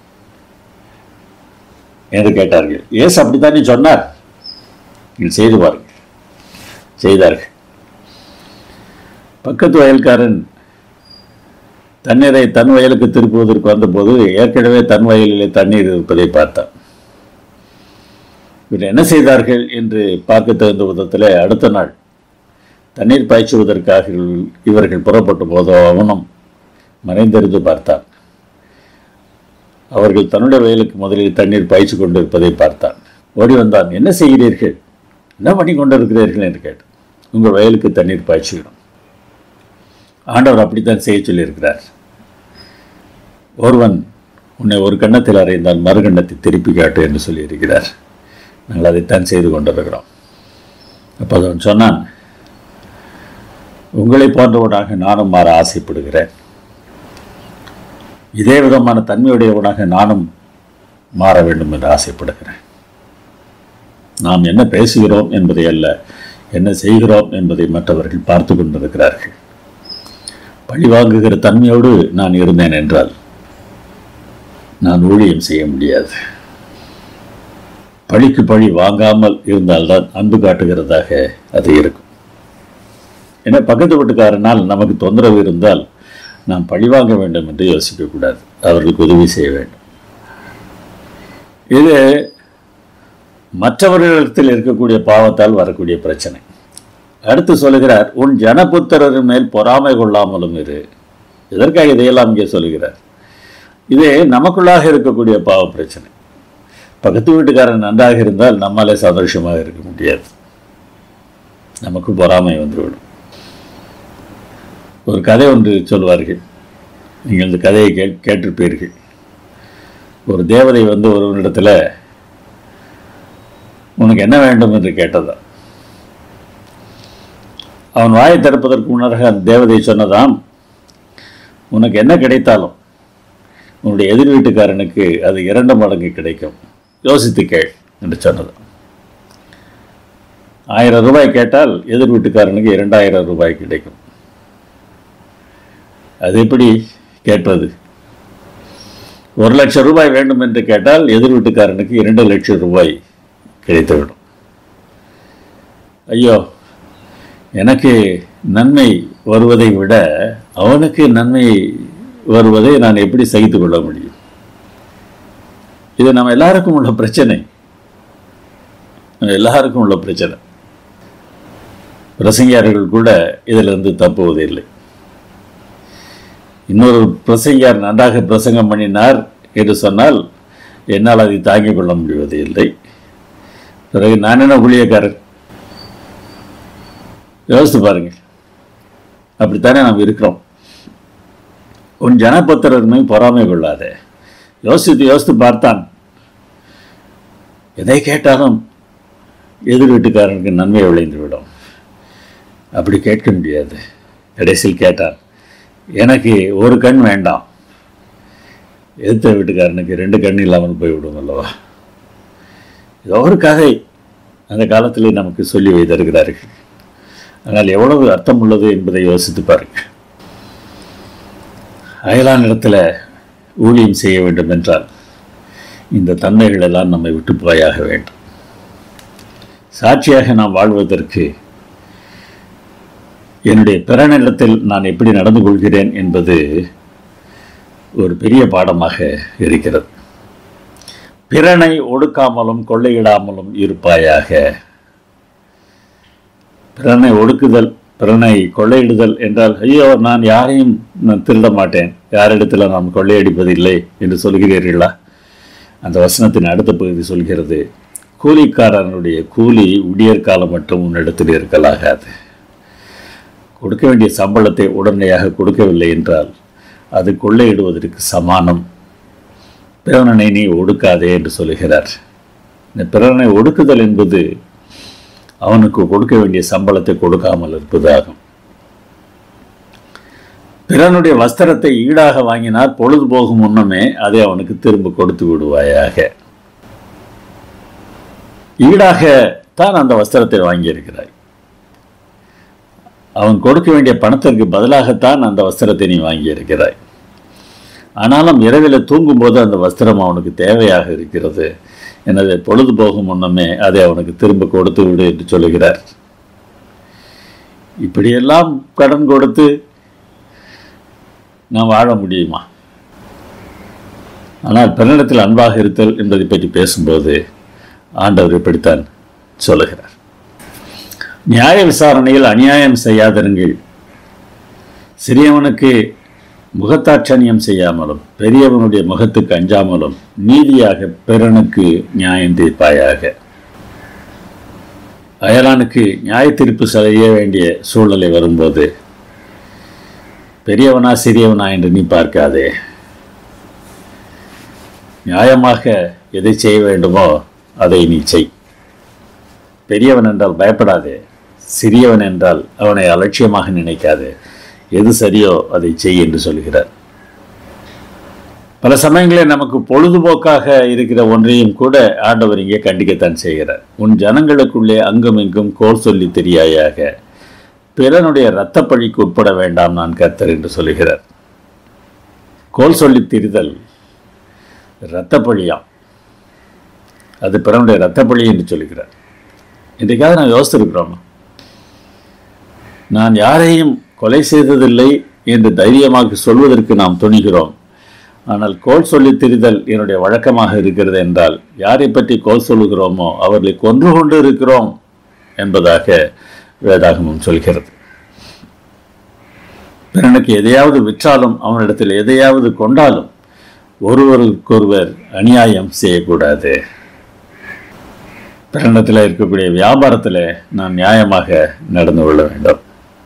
என்று கேட்டார்கள் ஏசு அப்படித்தானே சொன்னார் நீங்கள் செய்து பாருங்கள் செய்தார்கள் பக்கத்து வயல்காரன் தண்ணீரை தன் வயலுக்கு திருப்புவதற்கு வந்தபோது ஏற்கனவே தன் வயலிலே தண்ணீர் இருப்பதை பார்த்தான் இவர் என்ன செய்தார்கள் என்று பார்க்க தகுந்த விதத்தில் அடுத்த நாள் தண்ணீர் பாய்ச்சுவதற்காக இவர்கள் புறப்பட்ட போதோ அவனும் மறைந்திருந்து பார்த்தான் அவர்கள் தன்னுடைய வயலுக்கு முதலில் தண்ணீர் பாய்ச்சி கொண்டிருப்பதை பார்த்தான் ஓடி வந்தான் என்ன செய்கிறீர்கள் என்ன பண்ணி கொண்டிருக்கிறீர்கள் என்று கேட்டான் உங்கள் வயலுக்கு தண்ணீர் பாய்ச்சிக்கணும் ஆண்டவர் அப்படித்தான் செய்ய சொல்லியிருக்கிறார் ஒருவன் உன்னை ஒரு கன்னத்தில் அறைந்தால் மறு கன்னத்தை திருப்பி காட்டு என்று சொல்லியிருக்கிறார் நாங்கள் அதைத்தான் செய்து கொண்டிருக்கிறோம் அப்போ அவன் சொன்னான் உங்களை போன்றவனாக நானும் மாற ஆசைப்படுகிறேன் இதே விதமான தன்மையுடையவனாக நானும் மாற வேண்டும் என்று ஆசைப்படுகிறேன் நாம் என்ன பேசுகிறோம் என்பதை அல்ல என்ன செய்கிறோம் என்பதை மற்றவர்கள் பார்த்து கொண்டிருக்கிறார்கள் பழி வாங்குகிற தன்மையோடு நான் இருந்தேன் என்றால் நான் ஊழியம் செய்ய முடியாது பழிக்கு பழி வாங்காமல் இருந்தால்தான் அன்பு காட்டுகிறதாக அது இருக்கும் ஏன்னா பக்கத்து வீட்டுக்காரனால் நமக்கு தொந்தரவு இருந்தால் நாம் பழி வாங்க வேண்டும் என்று யோசிக்கக்கூடாது அவர்களுக்கு உதவி செய்ய வேண்டும் இது மற்றவர்களிடத்தில் இருக்கக்கூடிய பாவத்தால் வரக்கூடிய பிரச்சனை அடுத்து சொல்லுகிறார் உன் ஜனபுத்திரரின் மேல் பொறாமை கொள்ளாமலும் இரு இதற்காக இதையெல்லாம் இங்கே சொல்லுகிறார் இது நமக்குள்ளாக இருக்கக்கூடிய பாவ பிரச்சனை பக்கத்து வீட்டுக்காரன் நன்றாக இருந்தால் நம்மாலே சந்தோஷமாக இருக்க முடியாது நமக்கு பொறாமை வந்துவிடும் ஒரு கதை ஒன்று சொல்வார்கள் நீங்கள் இந்த கதையை கே கேட்டிருப்பீர்கள் ஒரு தேவதை வந்து ஒருவனிடத்தில் உனக்கு என்ன வேண்டும் என்று கேட்டதா அவன் வாயை திறப்பதற்கு முன்னதாக அந்த தேவதை சொன்னதாம் உனக்கு என்ன கிடைத்தாலும் உன்னுடைய எதிர் வீட்டுக்காரனுக்கு அது இரண்டு மடங்கு கிடைக்கும் யோசித்து கேள் என்று சொன்னது ஆயிரம் ரூபாய் கேட்டால் எதிர் வீட்டுக்காரனுக்கு இரண்டாயிரம் ரூபாய் கிடைக்கும் அது எப்படி கேட்பது ஒரு லட்சம் ரூபாய் வேண்டும் என்று கேட்டால் எதிர் வீட்டுக்காரனுக்கு இரண்டு லட்சம் ரூபாய் கிடைத்துவிடும் ஐயோ எனக்கு நன்மை வருவதை விட அவனுக்கு நன்மை வருவதை நான் எப்படி சகித்து கொள்ள முடியும் இது நம்ம எல்லாருக்கும் உள்ள பிரச்சனை நம்ம எல்லாருக்கும் உள்ள பிரச்சனை பிரசங்கியார்கள் கூட இதிலிருந்து தப்புவதில்லை இன்னொரு பிரசங்கியார் நன்றாக பிரசங்கம் பண்ணினார் என்று சொன்னால் என்னால் அதை தாங்கிக் கொள்ள முடிவது இல்லை பிறகு நான் என்ன ஊழியக்காரர் யோசித்து பாருங்கள் அப்படித்தானே நாம் இருக்கிறோம் உன் ஜனபத்திரமே பொறாமை கொள்ளாதே யோசித்து யோசித்து பார்த்தான் எதை கேட்டாலும் எதிர் வீட்டுக்காரனுக்கு நன்மை விளைந்து விடும் அப்படி கேட்க முடியாது கடைசியில் கேட்டான் எனக்கு ஒரு கண் வேண்டாம் எதிர்த்த வீட்டுக்காரனுக்கு ரெண்டு கண் இல்லாமல் போய்விடும் அல்லவா ஏதோ ஒரு கதை அந்த காலத்திலே நமக்கு சொல்லி வைத்திருக்கிறார்கள் ஆனால் எவ்வளவு அர்த்தம் உள்ளது என்பதை யோசித்து பாருங்கள் அயலான் இடத்துல ஊழியம் செய்ய வேண்டும் என்றால் இந்த தன்மைகள் எல்லாம் நம்மை விட்டு போயாக வேண்டும் சாட்சியாக நாம் வாழ்வதற்கு என்னுடைய பிறனிடத்தில் நான் எப்படி நடந்து கொள்கிறேன் என்பது ஒரு பெரிய பாடமாக இருக்கிறது பிறனை ஒடுக்காமலும் கொள்ளையிடாமலும் இருப்பாயாக பிறனை ஒடுக்குதல் பிறனை கொள்ளையிடுதல் என்றால் ஐயோ நான் யாரையும் நான் திருட மாட்டேன் யாரிடத்தில் நாம் கொள்ளையடிப்பதில்லை என்று சொல்கிறீர்களா அந்த வசனத்தின் அடுத்த பகுதி சொல்கிறது கூலிக்காரனுடைய கூலி விடியற் காலம் மட்டும் உன்னிடத்தில் இருக்கலாகாது கொடுக்க வேண்டிய சம்பளத்தை உடனடியாக கொடுக்கவில்லை என்றால் அது கொள்ளையிடுவதற்கு சமானம் பிறனை நீ ஒடுக்காதே என்று சொல்லுகிறார் இந்த பிறனை ஒடுக்குதல் என்பது அவனுக்கு கொடுக்க வேண்டிய சம்பளத்தை கொடுக்காமல் இருப்பதாகும் பிறனுடைய வஸ்திரத்தை ஈடாக வாங்கினார் பொழுது போகும் முன்னமே அதை அவனுக்கு திரும்ப கொடுத்து விடுவாயாக ஈடாக தான் அந்த வஸ்திரத்தை வாங்கியிருக்கிறாய் அவன் கொடுக்க வேண்டிய பணத்திற்கு பதிலாகத்தான் அந்த வஸ்திரத்தை நீ வாங்கியிருக்கிறாய் ஆனாலும் இரவில் தூங்கும்போது அந்த வஸ்திரம் அவனுக்கு தேவையாக இருக்கிறது எனவே பொழுது போகும் முன்னமே அதை அவனுக்கு திரும்ப கொடுத்து விடு என்று சொல்லுகிறார் இப்படியெல்லாம் கடன் கொடுத்து நாம் வாழ முடியுமா ஆனால் பெண்ணிடத்தில் அன்பாக இருத்தல் என்பதை பற்றி பேசும்போது ஆண்டவர் இப்படித்தான் சொல்லுகிறார் நியாய விசாரணையில் அநியாயம் செய்யாதிருங்கள் சிறியவனுக்கு முகத்தாட்சணியம் செய்யாமலும் பெரியவனுடைய முகத்துக்கு அஞ்சாமலும் நீதியாக பிறனுக்கு நியாயம் தீர்ப்பாயாக அயலானுக்கு நியாய தீர்ப்பு செய்ய வேண்டிய சூழ்நிலை வரும்போது பெரியவனா சிறியவனா என்று நீ பார்க்காதே நியாயமாக எதை செய்ய வேண்டுமோ அதை நீ செய் பெரியவன் என்றால் பயப்படாதே சிறியவன் என்றால் அவனை அலட்சியமாக நினைக்காதே எது சரியோ அதை செய் என்று சொல்கிறார் பல சமயங்களில் நமக்கு பொழுதுபோக்காக இருக்கிற ஒன்றையும் கூட ஆண்டவர் இங்கே கண்டிக்கத்தான் செய்கிறார் உன் ஜனங்களுக்குள்ளே அங்கும் இங்கும் கோல் சொல்லி தெரியாயாக பிறனுடைய இரத்த பழிக்கு உட்பட வேண்டாம் நான் கர்த்தர் என்று சொல்லுகிறார் கோல் சொல்லி திரிதல் இரத்த பழியாம் அது பிறனுடைய இரத்த பழி என்று சொல்லுகிறார் இன்றைக்காக நான் யோசித்திருக்கிறோம் நான் யாரையும் கொலை செய்ததில்லை என்று தைரியமாக சொல்வதற்கு நாம் துணிகிறோம் ஆனால் கோல் சொல்லி திரிதல் என்னுடைய வழக்கமாக இருக்கிறது என்றால் யாரை பற்றி கோல் சொல்லுகிறோமோ அவர்களை கொன்று கொண்டு இருக்கிறோம் என்பதாக வேதாகமம் சொல்கிறது பிறனுக்கு எதையாவது விற்றாலும் அவனிடத்தில் எதையாவது கொண்டாலும் ஒருவருக்கொருவர் அநியாயம் செய்யக்கூடாது பிறனிடத்தில் இருக்கக்கூடிய வியாபாரத்தில் நான் நியாயமாக நடந்து கொள்ள வேண்டும்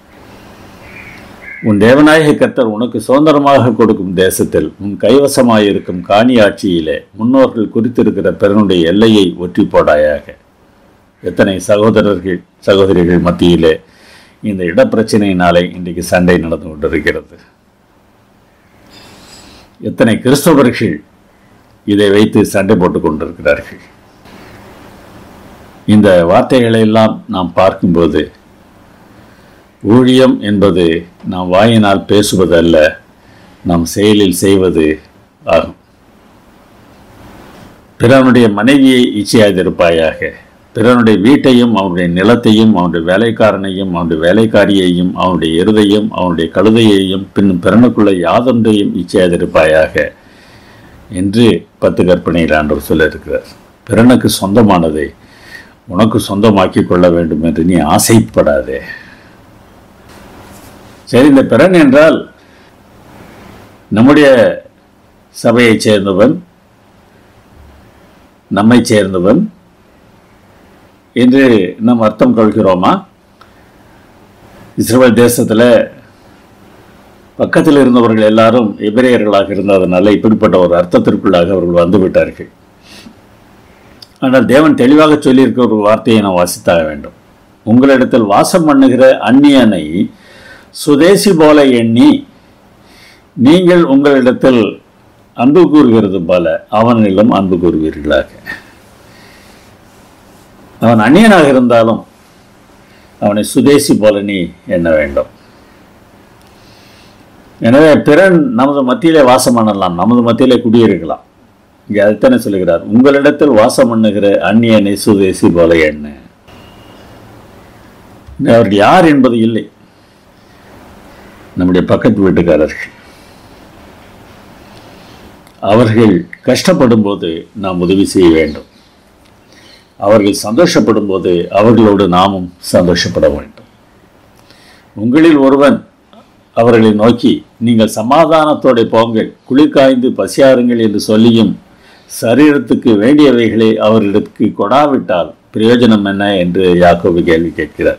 உன் தேவநாயக கர்த்தர் உனக்கு சுதந்திரமாக கொடுக்கும் தேசத்தில் உன் கைவசமாயிருக்கும் காணி ஆட்சியிலே முன்னோர்கள் குறித்திருக்கிற பிறனுடைய எல்லையை ஒற்றி போடாயாக எத்தனை சகோதரர்கள் சகோதரிகள் மத்தியிலே இந்த இடப்பிரச்சனையினாலே இன்றைக்கு சண்டை நடந்து கொண்டிருக்கிறது எத்தனை கிறிஸ்தவர்கள் இதை வைத்து சண்டை போட்டுக் கொண்டிருக்கிறார்கள் இந்த வார்த்தைகளை எல்லாம் நாம் பார்க்கும்போது ஊழியம் என்பது நாம் வாயினால் பேசுவது அல்ல நாம் செயலில் செய்வது ஆகும் பிறனுடைய மனைவியை இச்சையாதிருப்பாயாக பிறனுடைய வீட்டையும் அவனுடைய நிலத்தையும் அவனுடைய வேலைக்காரனையும் அவனுடைய வேலைக்காரியையும் அவனுடைய எருதையும் அவனுடைய கழுதையையும் பின்னும் பிறனுக்குள்ள யாதொன்றையும் இச்சையாதிருப்பாயாக என்று பத்து கற்பனையில் ஆண்டவர் சொல்லியிருக்கிறார் பிறனுக்கு சொந்தமானதை உனக்கு சொந்தமாக்கி கொள்ள வேண்டும் என்று நீ ஆசைப்படாதே சரி இந்த பிறன் என்றால் நம்முடைய சபையைச் சேர்ந்தவன் நம்மை சேர்ந்தவன் என்று நாம் அர்த்தம் கொள்கிறோமா இஸ்ரேல் தேசத்தில் பக்கத்தில் இருந்தவர்கள் எல்லாரும் எபிரேயர்களாக இருந்ததனால இப்படிப்பட்ட ஒரு அர்த்தத்திற்குள்ளாக அவர்கள் வந்து விட்டார்கள் ஆனால் தேவன் தெளிவாக சொல்லியிருக்க ஒரு வார்த்தையை நான் வாசித்தாக வேண்டும் உங்களிடத்தில் வாசம் பண்ணுகிற அந்நியனை சுதேசி போல எண்ணி நீங்கள் உங்களிடத்தில் அன்பு கூறுகிறது போல அவனிடம் அன்பு கூறுவீர்களாக அவன் அந்நியனாக இருந்தாலும் அவனை சுதேசி போல நீ எண்ண வேண்டும் எனவே பிறன் நமது மத்தியிலே வாசம் பண்ணலாம் நமது மத்தியிலே குடியிருக்கலாம் இங்கே அதைத்தானே சொல்லுகிறார் உங்களிடத்தில் வாசம் பண்ணுகிற அந்நியனை சுதேசி போல எண்ண அவர்கள் யார் என்பது இல்லை நம்முடைய பக்கத்து வீட்டுக்காரர்கள் அவர்கள் கஷ்டப்படும் போது நாம் உதவி செய்ய வேண்டும் அவர்கள் சந்தோஷப்படும் போது அவர்களோடு நாமும் சந்தோஷப்பட வேண்டும் உங்களில் ஒருவன் அவர்களை நோக்கி நீங்கள் சமாதானத்தோட போங்கள் குளிர் காய்ந்து பசியாருங்கள் என்று சொல்லியும் சரீரத்துக்கு வேண்டியவைகளை அவர்களுக்கு கொடாவிட்டால் பிரயோஜனம் என்ன என்று யாக்கோபு கேள்வி கேட்கிறார்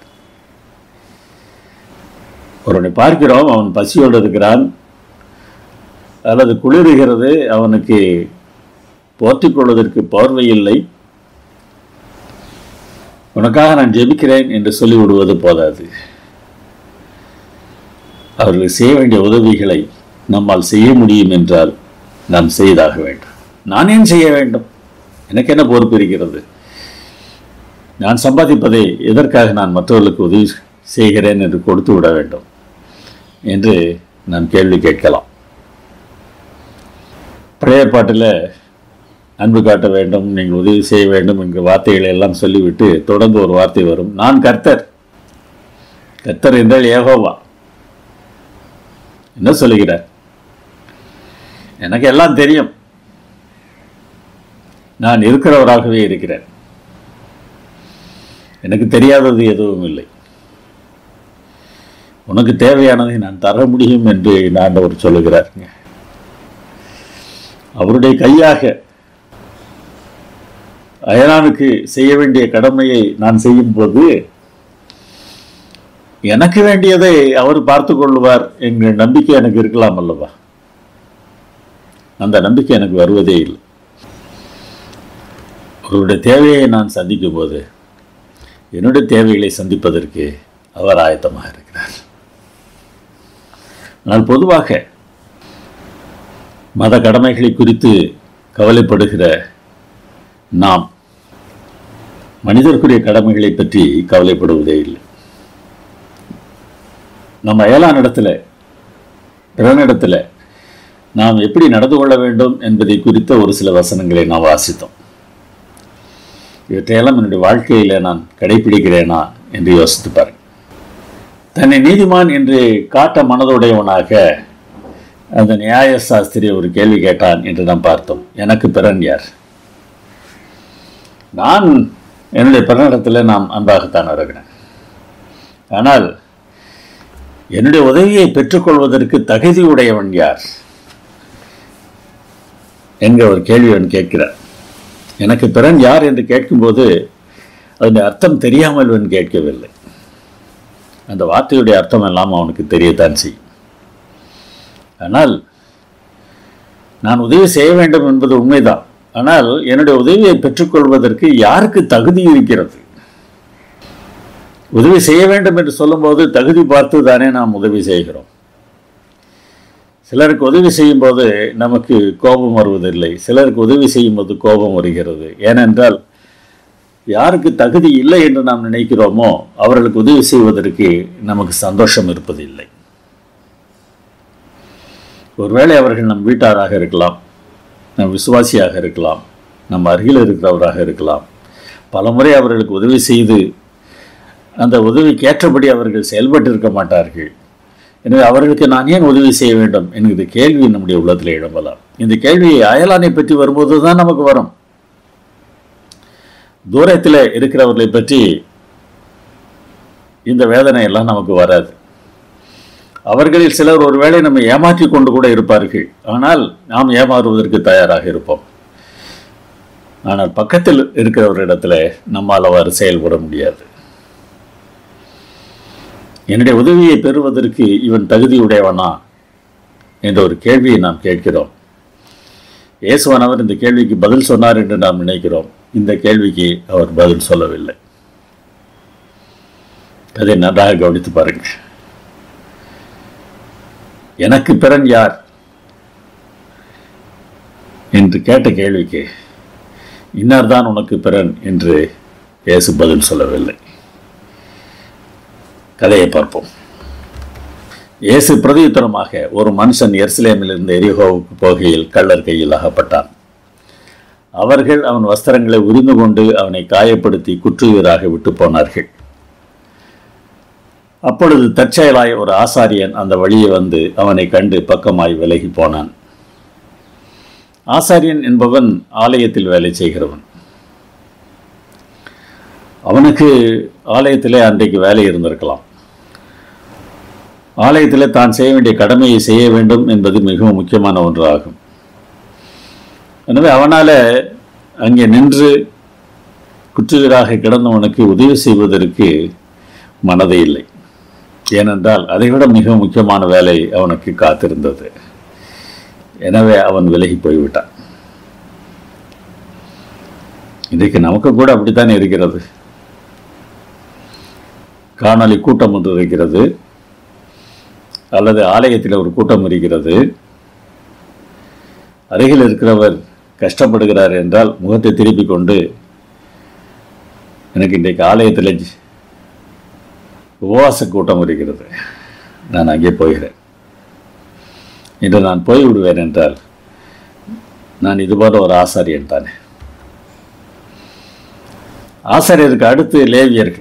ஒருவனை பார்க்கிறோம் அவன் பசியோடு இருக்கிறான் அல்லது குளிர்கிறது அவனுக்கு போர்த்திக் கொள்வதற்கு போர்வை இல்லை உனக்காக நான் ஜெபிக்கிறேன் என்று சொல்லிவிடுவது போதாது அவர்களுக்கு செய்ய வேண்டிய உதவிகளை நம்மால் செய்ய முடியும் என்றால் நாம் செய்தாக வேண்டும் நான் ஏன் செய்ய வேண்டும் எனக்கு என்ன பொறுப்பு இருக்கிறது நான் சம்பாதிப்பதை எதற்காக நான் மற்றவர்களுக்கு உதவி செய்கிறேன் என்று கொடுத்து விட வேண்டும் என்று நாம் கேள்வி கேட்கலாம் பழைய பாட்டில் அன்பு காட்ட வேண்டும் நீங்கள் உதவி செய்ய வேண்டும் என்கிற வார்த்தைகளை எல்லாம் சொல்லிவிட்டு தொடர்ந்து ஒரு வார்த்தை வரும் நான் கர்த்தர் கர்த்தர் என்றால் ஏகோவா என்ன சொல்லுகிறார் எனக்கு எல்லாம் தெரியும் நான் இருக்கிறவராகவே இருக்கிறேன் எனக்கு தெரியாதது எதுவும் இல்லை உனக்கு தேவையானதை நான் தர முடியும் என்று ஆண்டவர் சொல்லுகிறாருங்க அவருடைய கையாக அயலானுக்கு செய்ய வேண்டிய கடமையை நான் செய்யும் போது எனக்கு வேண்டியதை அவர் பார்த்து கொள்வார் என்கிற நம்பிக்கை எனக்கு இருக்கலாம் அல்லவா அந்த நம்பிக்கை எனக்கு வருவதே இல்லை அவருடைய தேவையை நான் சந்திக்கும் போது என்னுடைய தேவைகளை சந்திப்பதற்கு அவர் ஆயத்தமாக இருக்கிறார் ஆனால் பொதுவாக மத கடமைகளை குறித்து கவலைப்படுகிற நாம் மனிதருக்குரிய கடமைகளை பற்றி கவலைப்படுவதே இல்லை நம்ம அயலானிடத்தில் பிறனிடத்தில் நாம் எப்படி நடந்து கொள்ள வேண்டும் என்பதை குறித்த ஒரு சில வசனங்களை நாம் வாசித்தோம் இவற்றையெல்லாம் என்னுடைய வாழ்க்கையில் நான் கடைபிடிக்கிறேனா என்று யோசித்து பாருங்க தன்னை நீதிமான் என்று காட்ட மனதுடையவனாக அந்த நியாய சாஸ்திரி ஒரு கேள்வி கேட்டான் என்று நாம் பார்த்தோம் எனக்கு பிறன் யார் நான் என்னுடைய பிறனிடத்தில் நாம் அன்பாகத்தான் இருக்கிறேன் ஆனால் என்னுடைய உதவியை பெற்றுக்கொள்வதற்கு தகுதியுடையவன் யார் என்கிற ஒரு கேள்வி அவன் கேட்கிறார் எனக்கு பிறன் யார் என்று கேட்கும்போது அதனுடைய அர்த்தம் தெரியாமல் அவன் கேட்கவில்லை அந்த வார்த்தையுடைய அர்த்தம் எல்லாம் அவனுக்கு தெரியத்தான் செய்யும் ஆனால் நான் உதவி செய்ய வேண்டும் என்பது உண்மைதான் ஆனால் என்னுடைய உதவியை பெற்றுக்கொள்வதற்கு யாருக்கு தகுதி இருக்கிறது உதவி செய்ய வேண்டும் என்று சொல்லும்போது தகுதி பார்த்து தானே நாம் உதவி செய்கிறோம் சிலருக்கு உதவி செய்யும்போது நமக்கு கோபம் வருவதில்லை சிலருக்கு உதவி செய்யும்போது கோபம் வருகிறது ஏனென்றால் யாருக்கு தகுதி இல்லை என்று நாம் நினைக்கிறோமோ அவர்களுக்கு உதவி செய்வதற்கு நமக்கு சந்தோஷம் இருப்பதில்லை ஒருவேளை அவர்கள் நம் வீட்டாராக இருக்கலாம் நம் விசுவாசியாக இருக்கலாம் நம் அருகில் இருக்கிறவராக இருக்கலாம் பலமுறை அவர்களுக்கு உதவி செய்து அந்த உதவிக்கு ஏற்றபடி அவர்கள் செயல்பட்டிருக்க மாட்டார்கள் எனவே அவர்களுக்கு நான் ஏன் உதவி செய்ய வேண்டும் என்கிற கேள்வி நம்முடைய உள்ளத்தில் எழும்பலாம் இந்த கேள்வி அயலானை பற்றி வரும்போது தான் நமக்கு வரும் தூரத்தில் இருக்கிறவர்களை பற்றி இந்த வேதனை எல்லாம் நமக்கு வராது அவர்களில் சிலர் ஒருவேளை நம்ம ஏமாற்றி கொண்டு கூட இருப்பார்கள் ஆனால் நாம் ஏமாறுவதற்கு தயாராக இருப்போம் ஆனால் பக்கத்தில் இருக்கிறவரிடத்தில் நம்மால் அவ்வாறு செயல்பட முடியாது என்னுடைய உதவியை பெறுவதற்கு இவன் தகுதியுடையவனா என்ற ஒரு கேள்வியை நாம் கேட்கிறோம் இயேசுவானவர் இந்த கேள்விக்கு பதில் சொன்னார் என்று நாம் நினைக்கிறோம் இந்த கேள்விக்கு அவர் பதில் சொல்லவில்லை அதை நன்றாக கவனித்து பாருங்கள் எனக்கு பிறன் யார் என்று கேட்ட கேள்விக்கு இன்னார்தான் உனக்கு பிறன் என்று இயேசு பதில் சொல்லவில்லை கதையை பார்ப்போம் இயேசு பிரதியுத்தரமாக ஒரு மனுஷன் எர்சிலேமிலிருந்து எரிகோவுக்கு போகையில் கள்ளர் கையில் அகப்பட்டான் அவர்கள் அவன் வஸ்திரங்களை உரிந்து கொண்டு அவனை காயப்படுத்தி குற்றுயிராக விட்டு போனார்கள் அப்பொழுது தற்செயலாய் ஒரு ஆசாரியன் அந்த வழியே வந்து அவனை கண்டு பக்கமாய் விலகி போனான் ஆசாரியன் என்பவன் ஆலயத்தில் வேலை செய்கிறவன் அவனுக்கு ஆலயத்திலே அன்றைக்கு வேலை இருந்திருக்கலாம் ஆலயத்தில் தான் செய்ய வேண்டிய கடமையை செய்ய வேண்டும் என்பது மிகவும் முக்கியமான ஒன்றாகும் எனவே அவனால் அங்கே நின்று குற்றுயிராக கிடந்தவனுக்கு உதவி செய்வதற்கு மனதே இல்லை ஏனென்றால் அதைவிட மிக முக்கியமான வேலை அவனுக்கு காத்திருந்தது எனவே அவன் விலகி போய்விட்டான் இன்றைக்கு நமக்கு கூட அப்படித்தான் இருக்கிறது காணொலி கூட்டம் ஒன்று இருக்கிறது அல்லது ஆலயத்தில் ஒரு கூட்டம் இருக்கிறது அருகில் இருக்கிறவர் கஷ்டப்படுகிறார் என்றால் முகத்தை திருப்பிக் கொண்டு எனக்கு இன்றைக்கு ஆலயத்தில் உபவாச கூட்டம் இருக்கிறது நான் அங்கே போகிறேன் இன்று நான் போய் விடுவேன் என்றால் நான் இதுபோல ஒரு ஆசாரியன் தானே ஆசாரியருக்கு அடுத்து லேவியர்கள்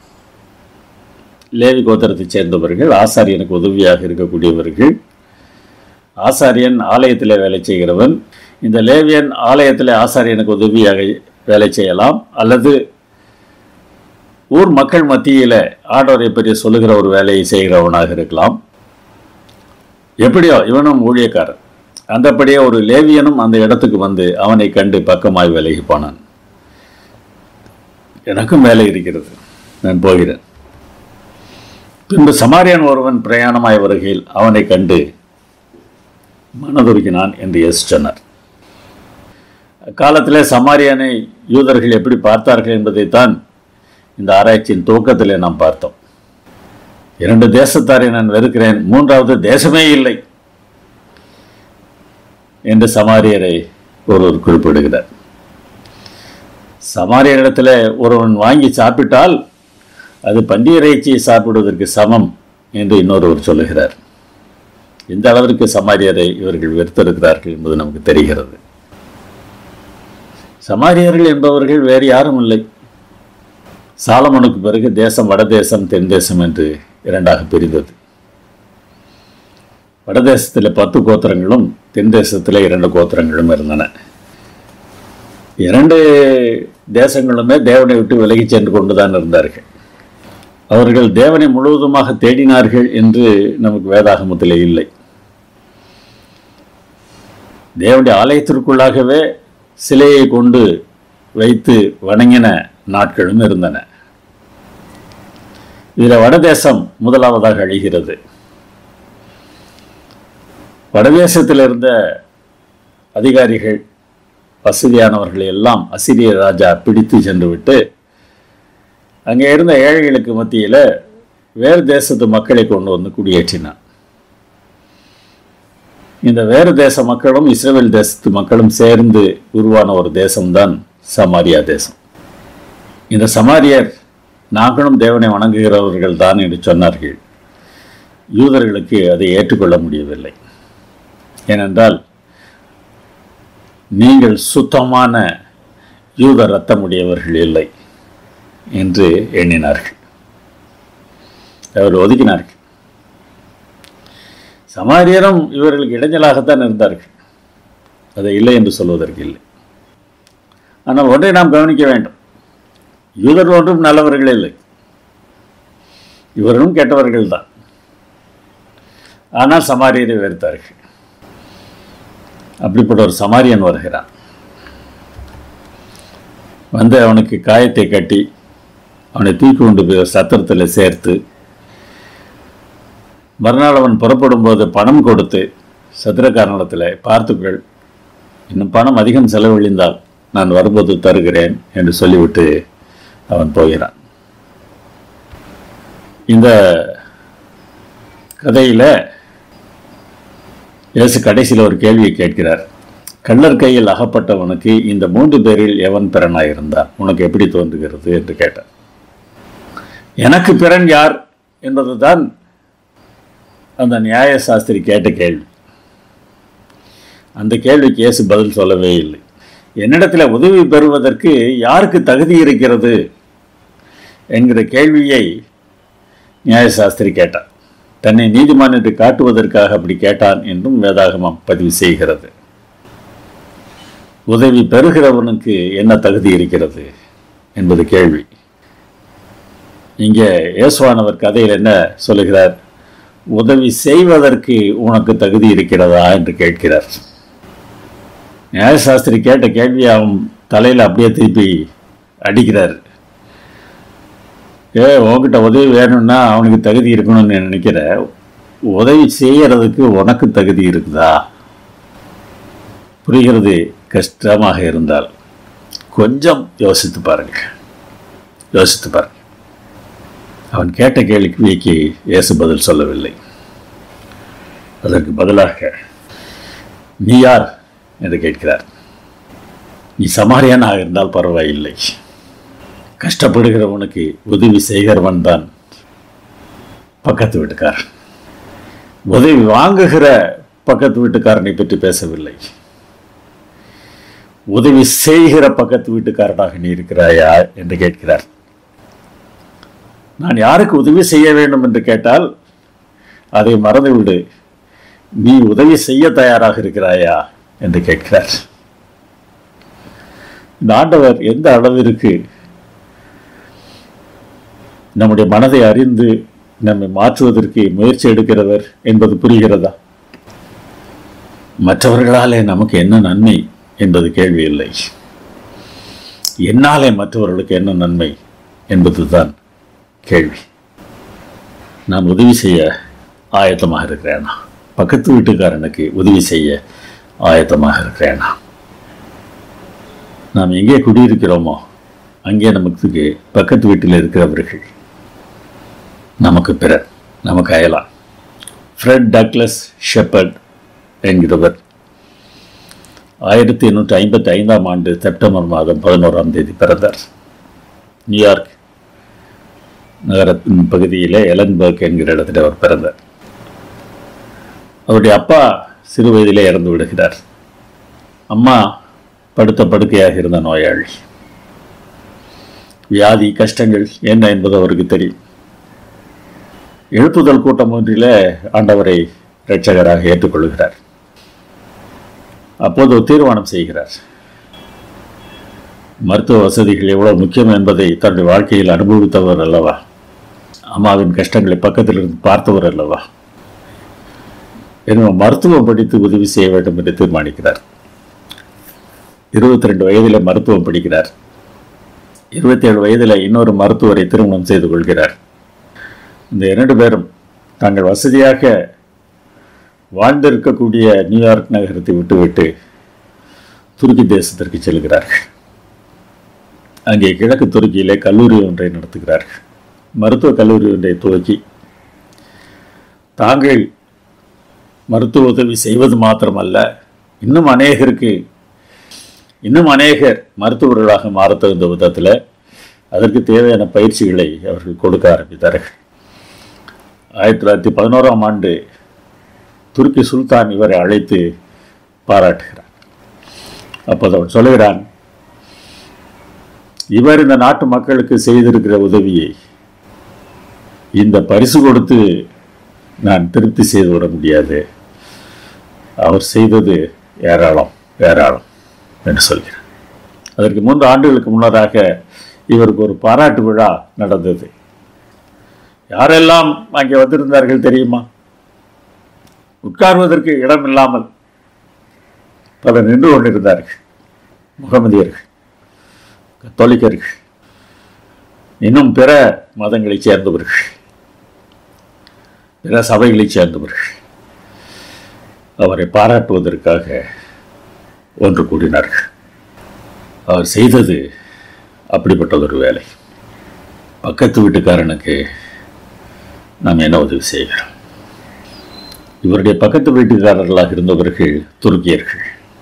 லேவி கோத்திரத்தைச் சேர்ந்தவர்கள் ஆசாரியனுக்கு உதவியாக இருக்கக்கூடியவர்கள் ஆசாரியன் ஆலயத்தில் வேலை செய்கிறவன் இந்த லேவியன் ஆலயத்தில் ஆசாரியனுக்கு உதவியாக வேலை செய்யலாம் அல்லது ஊர் மக்கள் மத்தியில் ஆண்டவரை பற்றி சொல்லுகிற ஒரு வேலையை செய்கிறவனாக இருக்கலாம் எப்படியோ இவனும் ஊழியக்காரன் அந்தபடியே ஒரு லேவியனும் அந்த இடத்துக்கு வந்து அவனை கண்டு பக்கமாய் விலகி போனான் எனக்கும் வேலை இருக்கிறது நான் போகிறேன் பின்பு சமாரியன் ஒருவன் பிரயாணமாய் வருகையில் அவனை கண்டு மனதுருக்கினான் என்று இயேசு சொன்னார் அக்காலத்திலே சமாரியனை யூதர்கள் எப்படி பார்த்தார்கள் என்பதைத்தான் இந்த ஆராய்ச்சியின் துவக்கத்திலே நாம் பார்த்தோம் இரண்டு தேசத்தாரை நான் வெறுக்கிறேன் மூன்றாவது தேசமே இல்லை என்று சமாரியரை ஒருவர் குறிப்பிடுகிறார் சமாரியரிடத்தில் ஒருவன் வாங்கி சாப்பிட்டால் அது பண்டிகை இறைச்சியை சாப்பிடுவதற்கு சமம் என்று இன்னொருவர் சொல்லுகிறார் இந்த அளவிற்கு சமாரியரை இவர்கள் வெறுத்திருக்கிறார்கள் என்பது நமக்கு தெரிகிறது சமாரியர்கள் என்பவர்கள் வேறு யாரும் இல்லை சாலமனுக்கு பிறகு தேசம் வடதேசம் தென் தேசம் என்று இரண்டாக பிரிந்தது வடதேசத்தில் பத்து கோத்திரங்களும் தென் தேசத்தில் இரண்டு கோத்திரங்களும் இருந்தன இரண்டு தேசங்களுமே தேவனை விட்டு விலகி சென்று கொண்டுதான் இருந்தார்கள் அவர்கள் தேவனை முழுவதுமாக தேடினார்கள் என்று நமக்கு வேதாகமத்தில் இல்லை தேவனுடைய ஆலயத்திற்குள்ளாகவே சிலையை கொண்டு வைத்து வணங்கின நாட்களும் இருந்தன இதில் வடதேசம் முதலாவதாக அழிகிறது வடதேசத்தில் இருந்த அதிகாரிகள் வசதியானவர்களை எல்லாம் அசிரிய ராஜா பிடித்து சென்று விட்டு அங்கே இருந்த ஏழைகளுக்கு மத்தியில் வேறு தேசத்து மக்களை கொண்டு வந்து குடியேற்றினான் இந்த வேறு தேச மக்களும் இஸ்ரேல் தேசத்து மக்களும் சேர்ந்து உருவான ஒரு தேசம்தான் சமாரியா தேசம் இந்த சமாரியர் நாங்களும் தேவனை வணங்குகிறவர்கள் தான் என்று சொன்னார்கள் யூதர்களுக்கு அதை ஏற்றுக்கொள்ள முடியவில்லை ஏனென்றால் நீங்கள் சுத்தமான யூத ரத்தமுடையவர்கள் இல்லை என்று எண்ணினார்கள் அவர் ஒதுக்கினார்கள் சமாரியரும் இவர்களுக்கு இடைஞ்சலாகத்தான் இருந்தார்கள் அதை இல்லை என்று சொல்வதற்கு இல்லை ஆனால் ஒன்றை நாம் கவனிக்க வேண்டும் யூதர் ஒன்றும் நல்லவர்கள் இல்லை இவர்களும் கெட்டவர்கள் தான் ஆனால் சமாரியரை வெறுத்தார்கள் அப்படிப்பட்ட ஒரு சமாரியன் வருகிறான் வந்து அவனுக்கு காயத்தை கட்டி அவனை தூக்கி கொண்டு போய் ஒரு சத்திரத்தில் சேர்த்து மறுநாள் அவன் புறப்படும் போது பணம் கொடுத்து சத்திரக்காரனிடத்தில் பார்த்துக்கள் இன்னும் பணம் அதிகம் செலவழிந்தால் நான் வரும்போது தருகிறேன் என்று சொல்லிவிட்டு அவன் போகிறான் இந்த கதையில் இயேசு கடைசியில் ஒரு கேள்வியை கேட்கிறார் கள்ளர் கையில் அகப்பட்டவனுக்கு இந்த மூன்று பேரில் எவன் பிறனாயிருந்தான் உனக்கு எப்படி தோன்றுகிறது என்று கேட்டார் எனக்கு பிறன் யார் என்பதுதான் அந்த நியாய சாஸ்திரி கேட்ட கேள்வி அந்த கேள்விக்கு இயேசு பதில் சொல்லவே இல்லை என்னிடத்தில் உதவி பெறுவதற்கு யாருக்கு தகுதி இருக்கிறது என்கிற கேள்வியை நியாயசாஸ்திரி கேட்டார் தன்னை நீதிமான் என்று காட்டுவதற்காக அப்படி கேட்டான் என்றும் வேதாகமம் பதிவு செய்கிறது உதவி பெறுகிறவனுக்கு என்ன தகுதி இருக்கிறது என்பது கேள்வி இங்கே இயேசுவானவர் கதையில் என்ன சொல்லுகிறார் உதவி செய்வதற்கு உனக்கு தகுதி இருக்கிறதா என்று கேட்கிறார் நியாயசாஸ்திரி கேட்ட கேள்வியை அவன் தலையில் அப்படியே திருப்பி அடிக்கிறார் ஏ உன்கிட்ட உதவி வேணும்னா அவனுக்கு தகுதி இருக்கணும்னு நீ நினைக்கிற உதவி செய்யறதுக்கு உனக்கு தகுதி இருக்குதா புரிகிறது கஷ்டமாக இருந்தால் கொஞ்சம் யோசித்து பாருங்க யோசித்து பாருங்க அவன் கேட்ட கேள்விக்கு இயேசு பதில் சொல்லவில்லை அதற்கு பதிலாக நீ யார் என்று கேட்கிறார் நீ சமாரியானாக இருந்தால் பரவாயில்லை கஷ்டப்படுகிறவனுக்கு உதவி செய்கிறவன் தான் பக்கத்து வீட்டுக்காரன் உதவி வாங்குகிற பக்கத்து வீட்டுக்காரனை பற்றி பேசவில்லை உதவி செய்கிற பக்கத்து வீட்டுக்காரனாக நீ இருக்கிறாயா என்று கேட்கிறார் நான் யாருக்கு உதவி செய்ய வேண்டும் என்று கேட்டால் அதை மறந்துவிடு நீ உதவி செய்ய தயாராக இருக்கிறாயா என்று கேட்கிறார் இந்த ஆண்டவர் எந்த அளவிற்கு நம்முடைய மனதை அறிந்து நம்மை மாற்றுவதற்கு முயற்சி எடுக்கிறவர் என்பது புரிகிறதா மற்றவர்களாலே நமக்கு என்ன நன்மை என்பது கேள்வி இல்லை என்னாலே மற்றவர்களுக்கு என்ன நன்மை என்பதுதான் கேள்வி நான் உதவி செய்ய ஆயத்தமாக இருக்கிறேனா பக்கத்து வீட்டுக்காரனுக்கு உதவி செய்ய ஆயத்தமாக இருக்கிறேனா நாம் எங்கே குடியிருக்கிறோமோ அங்கே நமக்கு பக்கத்து வீட்டில் இருக்கிறவர்கள் நமக்கு பிறர் நமக்கு அயலாம் ஃப்ரெட் டக்லஸ் ஷெப்பர்ட் என்கிறவர் ஆயிரத்தி எண்ணூற்றி ஐம்பத்தி ஐந்தாம் ஆண்டு செப்டம்பர் மாதம் பதினோராம் தேதி பிறந்தார் நியூயார்க் நகரத்தின் பகுதியிலே எலன்பர்க் என்கிற இடத்தில் அவர் பிறந்தார் அவருடைய அப்பா சிறு வயதிலே இறந்து விடுகிறார் அம்மா படுத்த படுக்கையாக இருந்த நோயாளி வியாதி கஷ்டங்கள் என்ன என்பது அவருக்கு தெரியும் எழுப்புதல் கூட்டம் ஒன்றிலே ஆண்டவரை இரட்சகராக ஏற்றுக்கொள்கிறார் அப்போது ஒரு தீர்மானம் செய்கிறார் மருத்துவ வசதிகள் எவ்வளவு முக்கியம் என்பதை தன்னுடைய வாழ்க்கையில் அனுபவித்தவர் அல்லவா அம்மாவின் கஷ்டங்களை பக்கத்தில் இருந்து பார்த்தவர் அல்லவா எனவே மருத்துவம் படித்து உதவி செய்ய வேண்டும் என்று தீர்மானிக்கிறார் இருபத்தி ரெண்டு வயதில் மருத்துவம் படிக்கிறார் இருபத்தி ஏழு வயதில் இன்னொரு மருத்துவரை திருமணம் செய்து கொள்கிறார் இந்த இரண்டு பேரும் தாங்கள் வசதியாக வாழ்ந்திருக்கக்கூடிய நியூயார்க் நகரத்தை விட்டுவிட்டு துருக்கி தேசத்திற்கு செல்கிறார்கள் அங்கே கிழக்கு துருக்கியிலே கல்லூரி ஒன்றை நடத்துகிறார்கள் மருத்துவக் கல்லூரி ஒன்றை துவக்கி தாங்கள் மருத்துவ உதவி செய்வது மாத்திரமல்ல இன்னும் அநேகருக்கு இன்னும் அநேகர் மருத்துவர்களாக மாற தகுந்த விதத்தில் அதற்கு தேவையான பயிற்சிகளை அவர்கள் கொடுக்க ஆரம்பித்தார்கள் ஆயிரத்தி தொள்ளாயிரத்தி பதினோராம் ஆண்டு துருக்கி சுல்தான் இவரை அழைத்து பாராட்டுகிறார் அப்போது அவன் சொல்லுகிறான் இவர் இந்த நாட்டு மக்களுக்கு செய்திருக்கிற உதவியை இந்த பரிசு கொடுத்து நான் திருப்தி செய்து விட முடியாது அவர் செய்தது ஏராளம் ஏராளம் என்று சொல்கிறார் அதற்கு மூன்று ஆண்டுகளுக்கு முன்னதாக இவருக்கு ஒரு பாராட்டு விழா நடந்தது யாரெல்லாம் அங்கே வந்திருந்தார்கள் தெரியுமா உட்கார்வதற்கு இடம் இல்லாமல் பலர் நின்று கொண்டிருந்தார்கள் முகமதியர்கள் கத்தோலிக்கர்கள் இன்னும் பிற மதங்களைச் சேர்ந்தவர்கள் பிற சபைகளைச் சேர்ந்தவர்கள் அவரை பாராட்டுவதற்காக ஒன்று கூடினார்கள் அவர் செய்தது அப்படிப்பட்டதொரு வேலை பக்கத்து வீட்டுக்காரனுக்கு நாம் என்ன உதவி செய்கிறோம் இவருடைய பக்கத்து வீட்டுக்காரர்களாக இருந்தவர்கள் துருக்கியர்கள்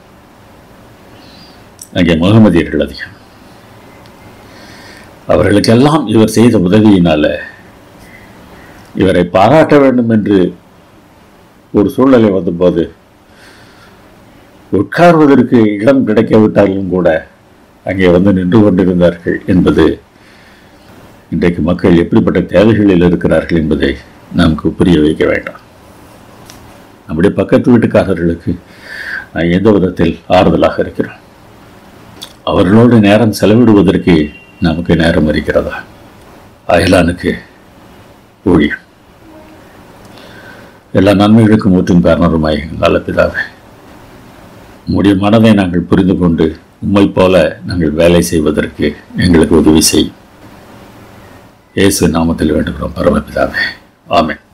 அங்கே முகமதியர்கள் அதிகம் அவர்களுக்கெல்லாம் இவர் செய்த உதவியினால இவரை பாராட்ட வேண்டும் என்று ஒரு சூழ்நிலை வந்தபோது உட்கார்வதற்கு இடம் கிடைக்காவிட்டாலும் கூட அங்கே வந்து நின்று கொண்டிருந்தார்கள் என்பது இன்றைக்கு மக்கள் எப்படிப்பட்ட தேவைகளில் இருக்கிறார்கள் என்பதை நமக்கு புரிய வைக்க வேண்டாம் நம்முடைய பக்கத்து வீட்டுக்காரர்களுக்கு நான் எந்த விதத்தில் ஆறுதலாக இருக்கிறோம் அவர்களோடு நேரம் செலவிடுவதற்கு நமக்கு நேரம் இருக்கிறதா அயலானுக்கு ஊழியம் எல்லா நன்மைகளுக்கும் ஊற்றும் காரணருமாய் நல்ல பிதாவே உம்முடைய மனதை நாங்கள் புரிந்து கொண்டு உம்மை போல நாங்கள் வேலை செய்வதற்கு எங்களுக்கு உதவி செய்யும் இயேசு நாமத்தில் வேண்டுகிறோம் பரமபிதாவே ஆமென்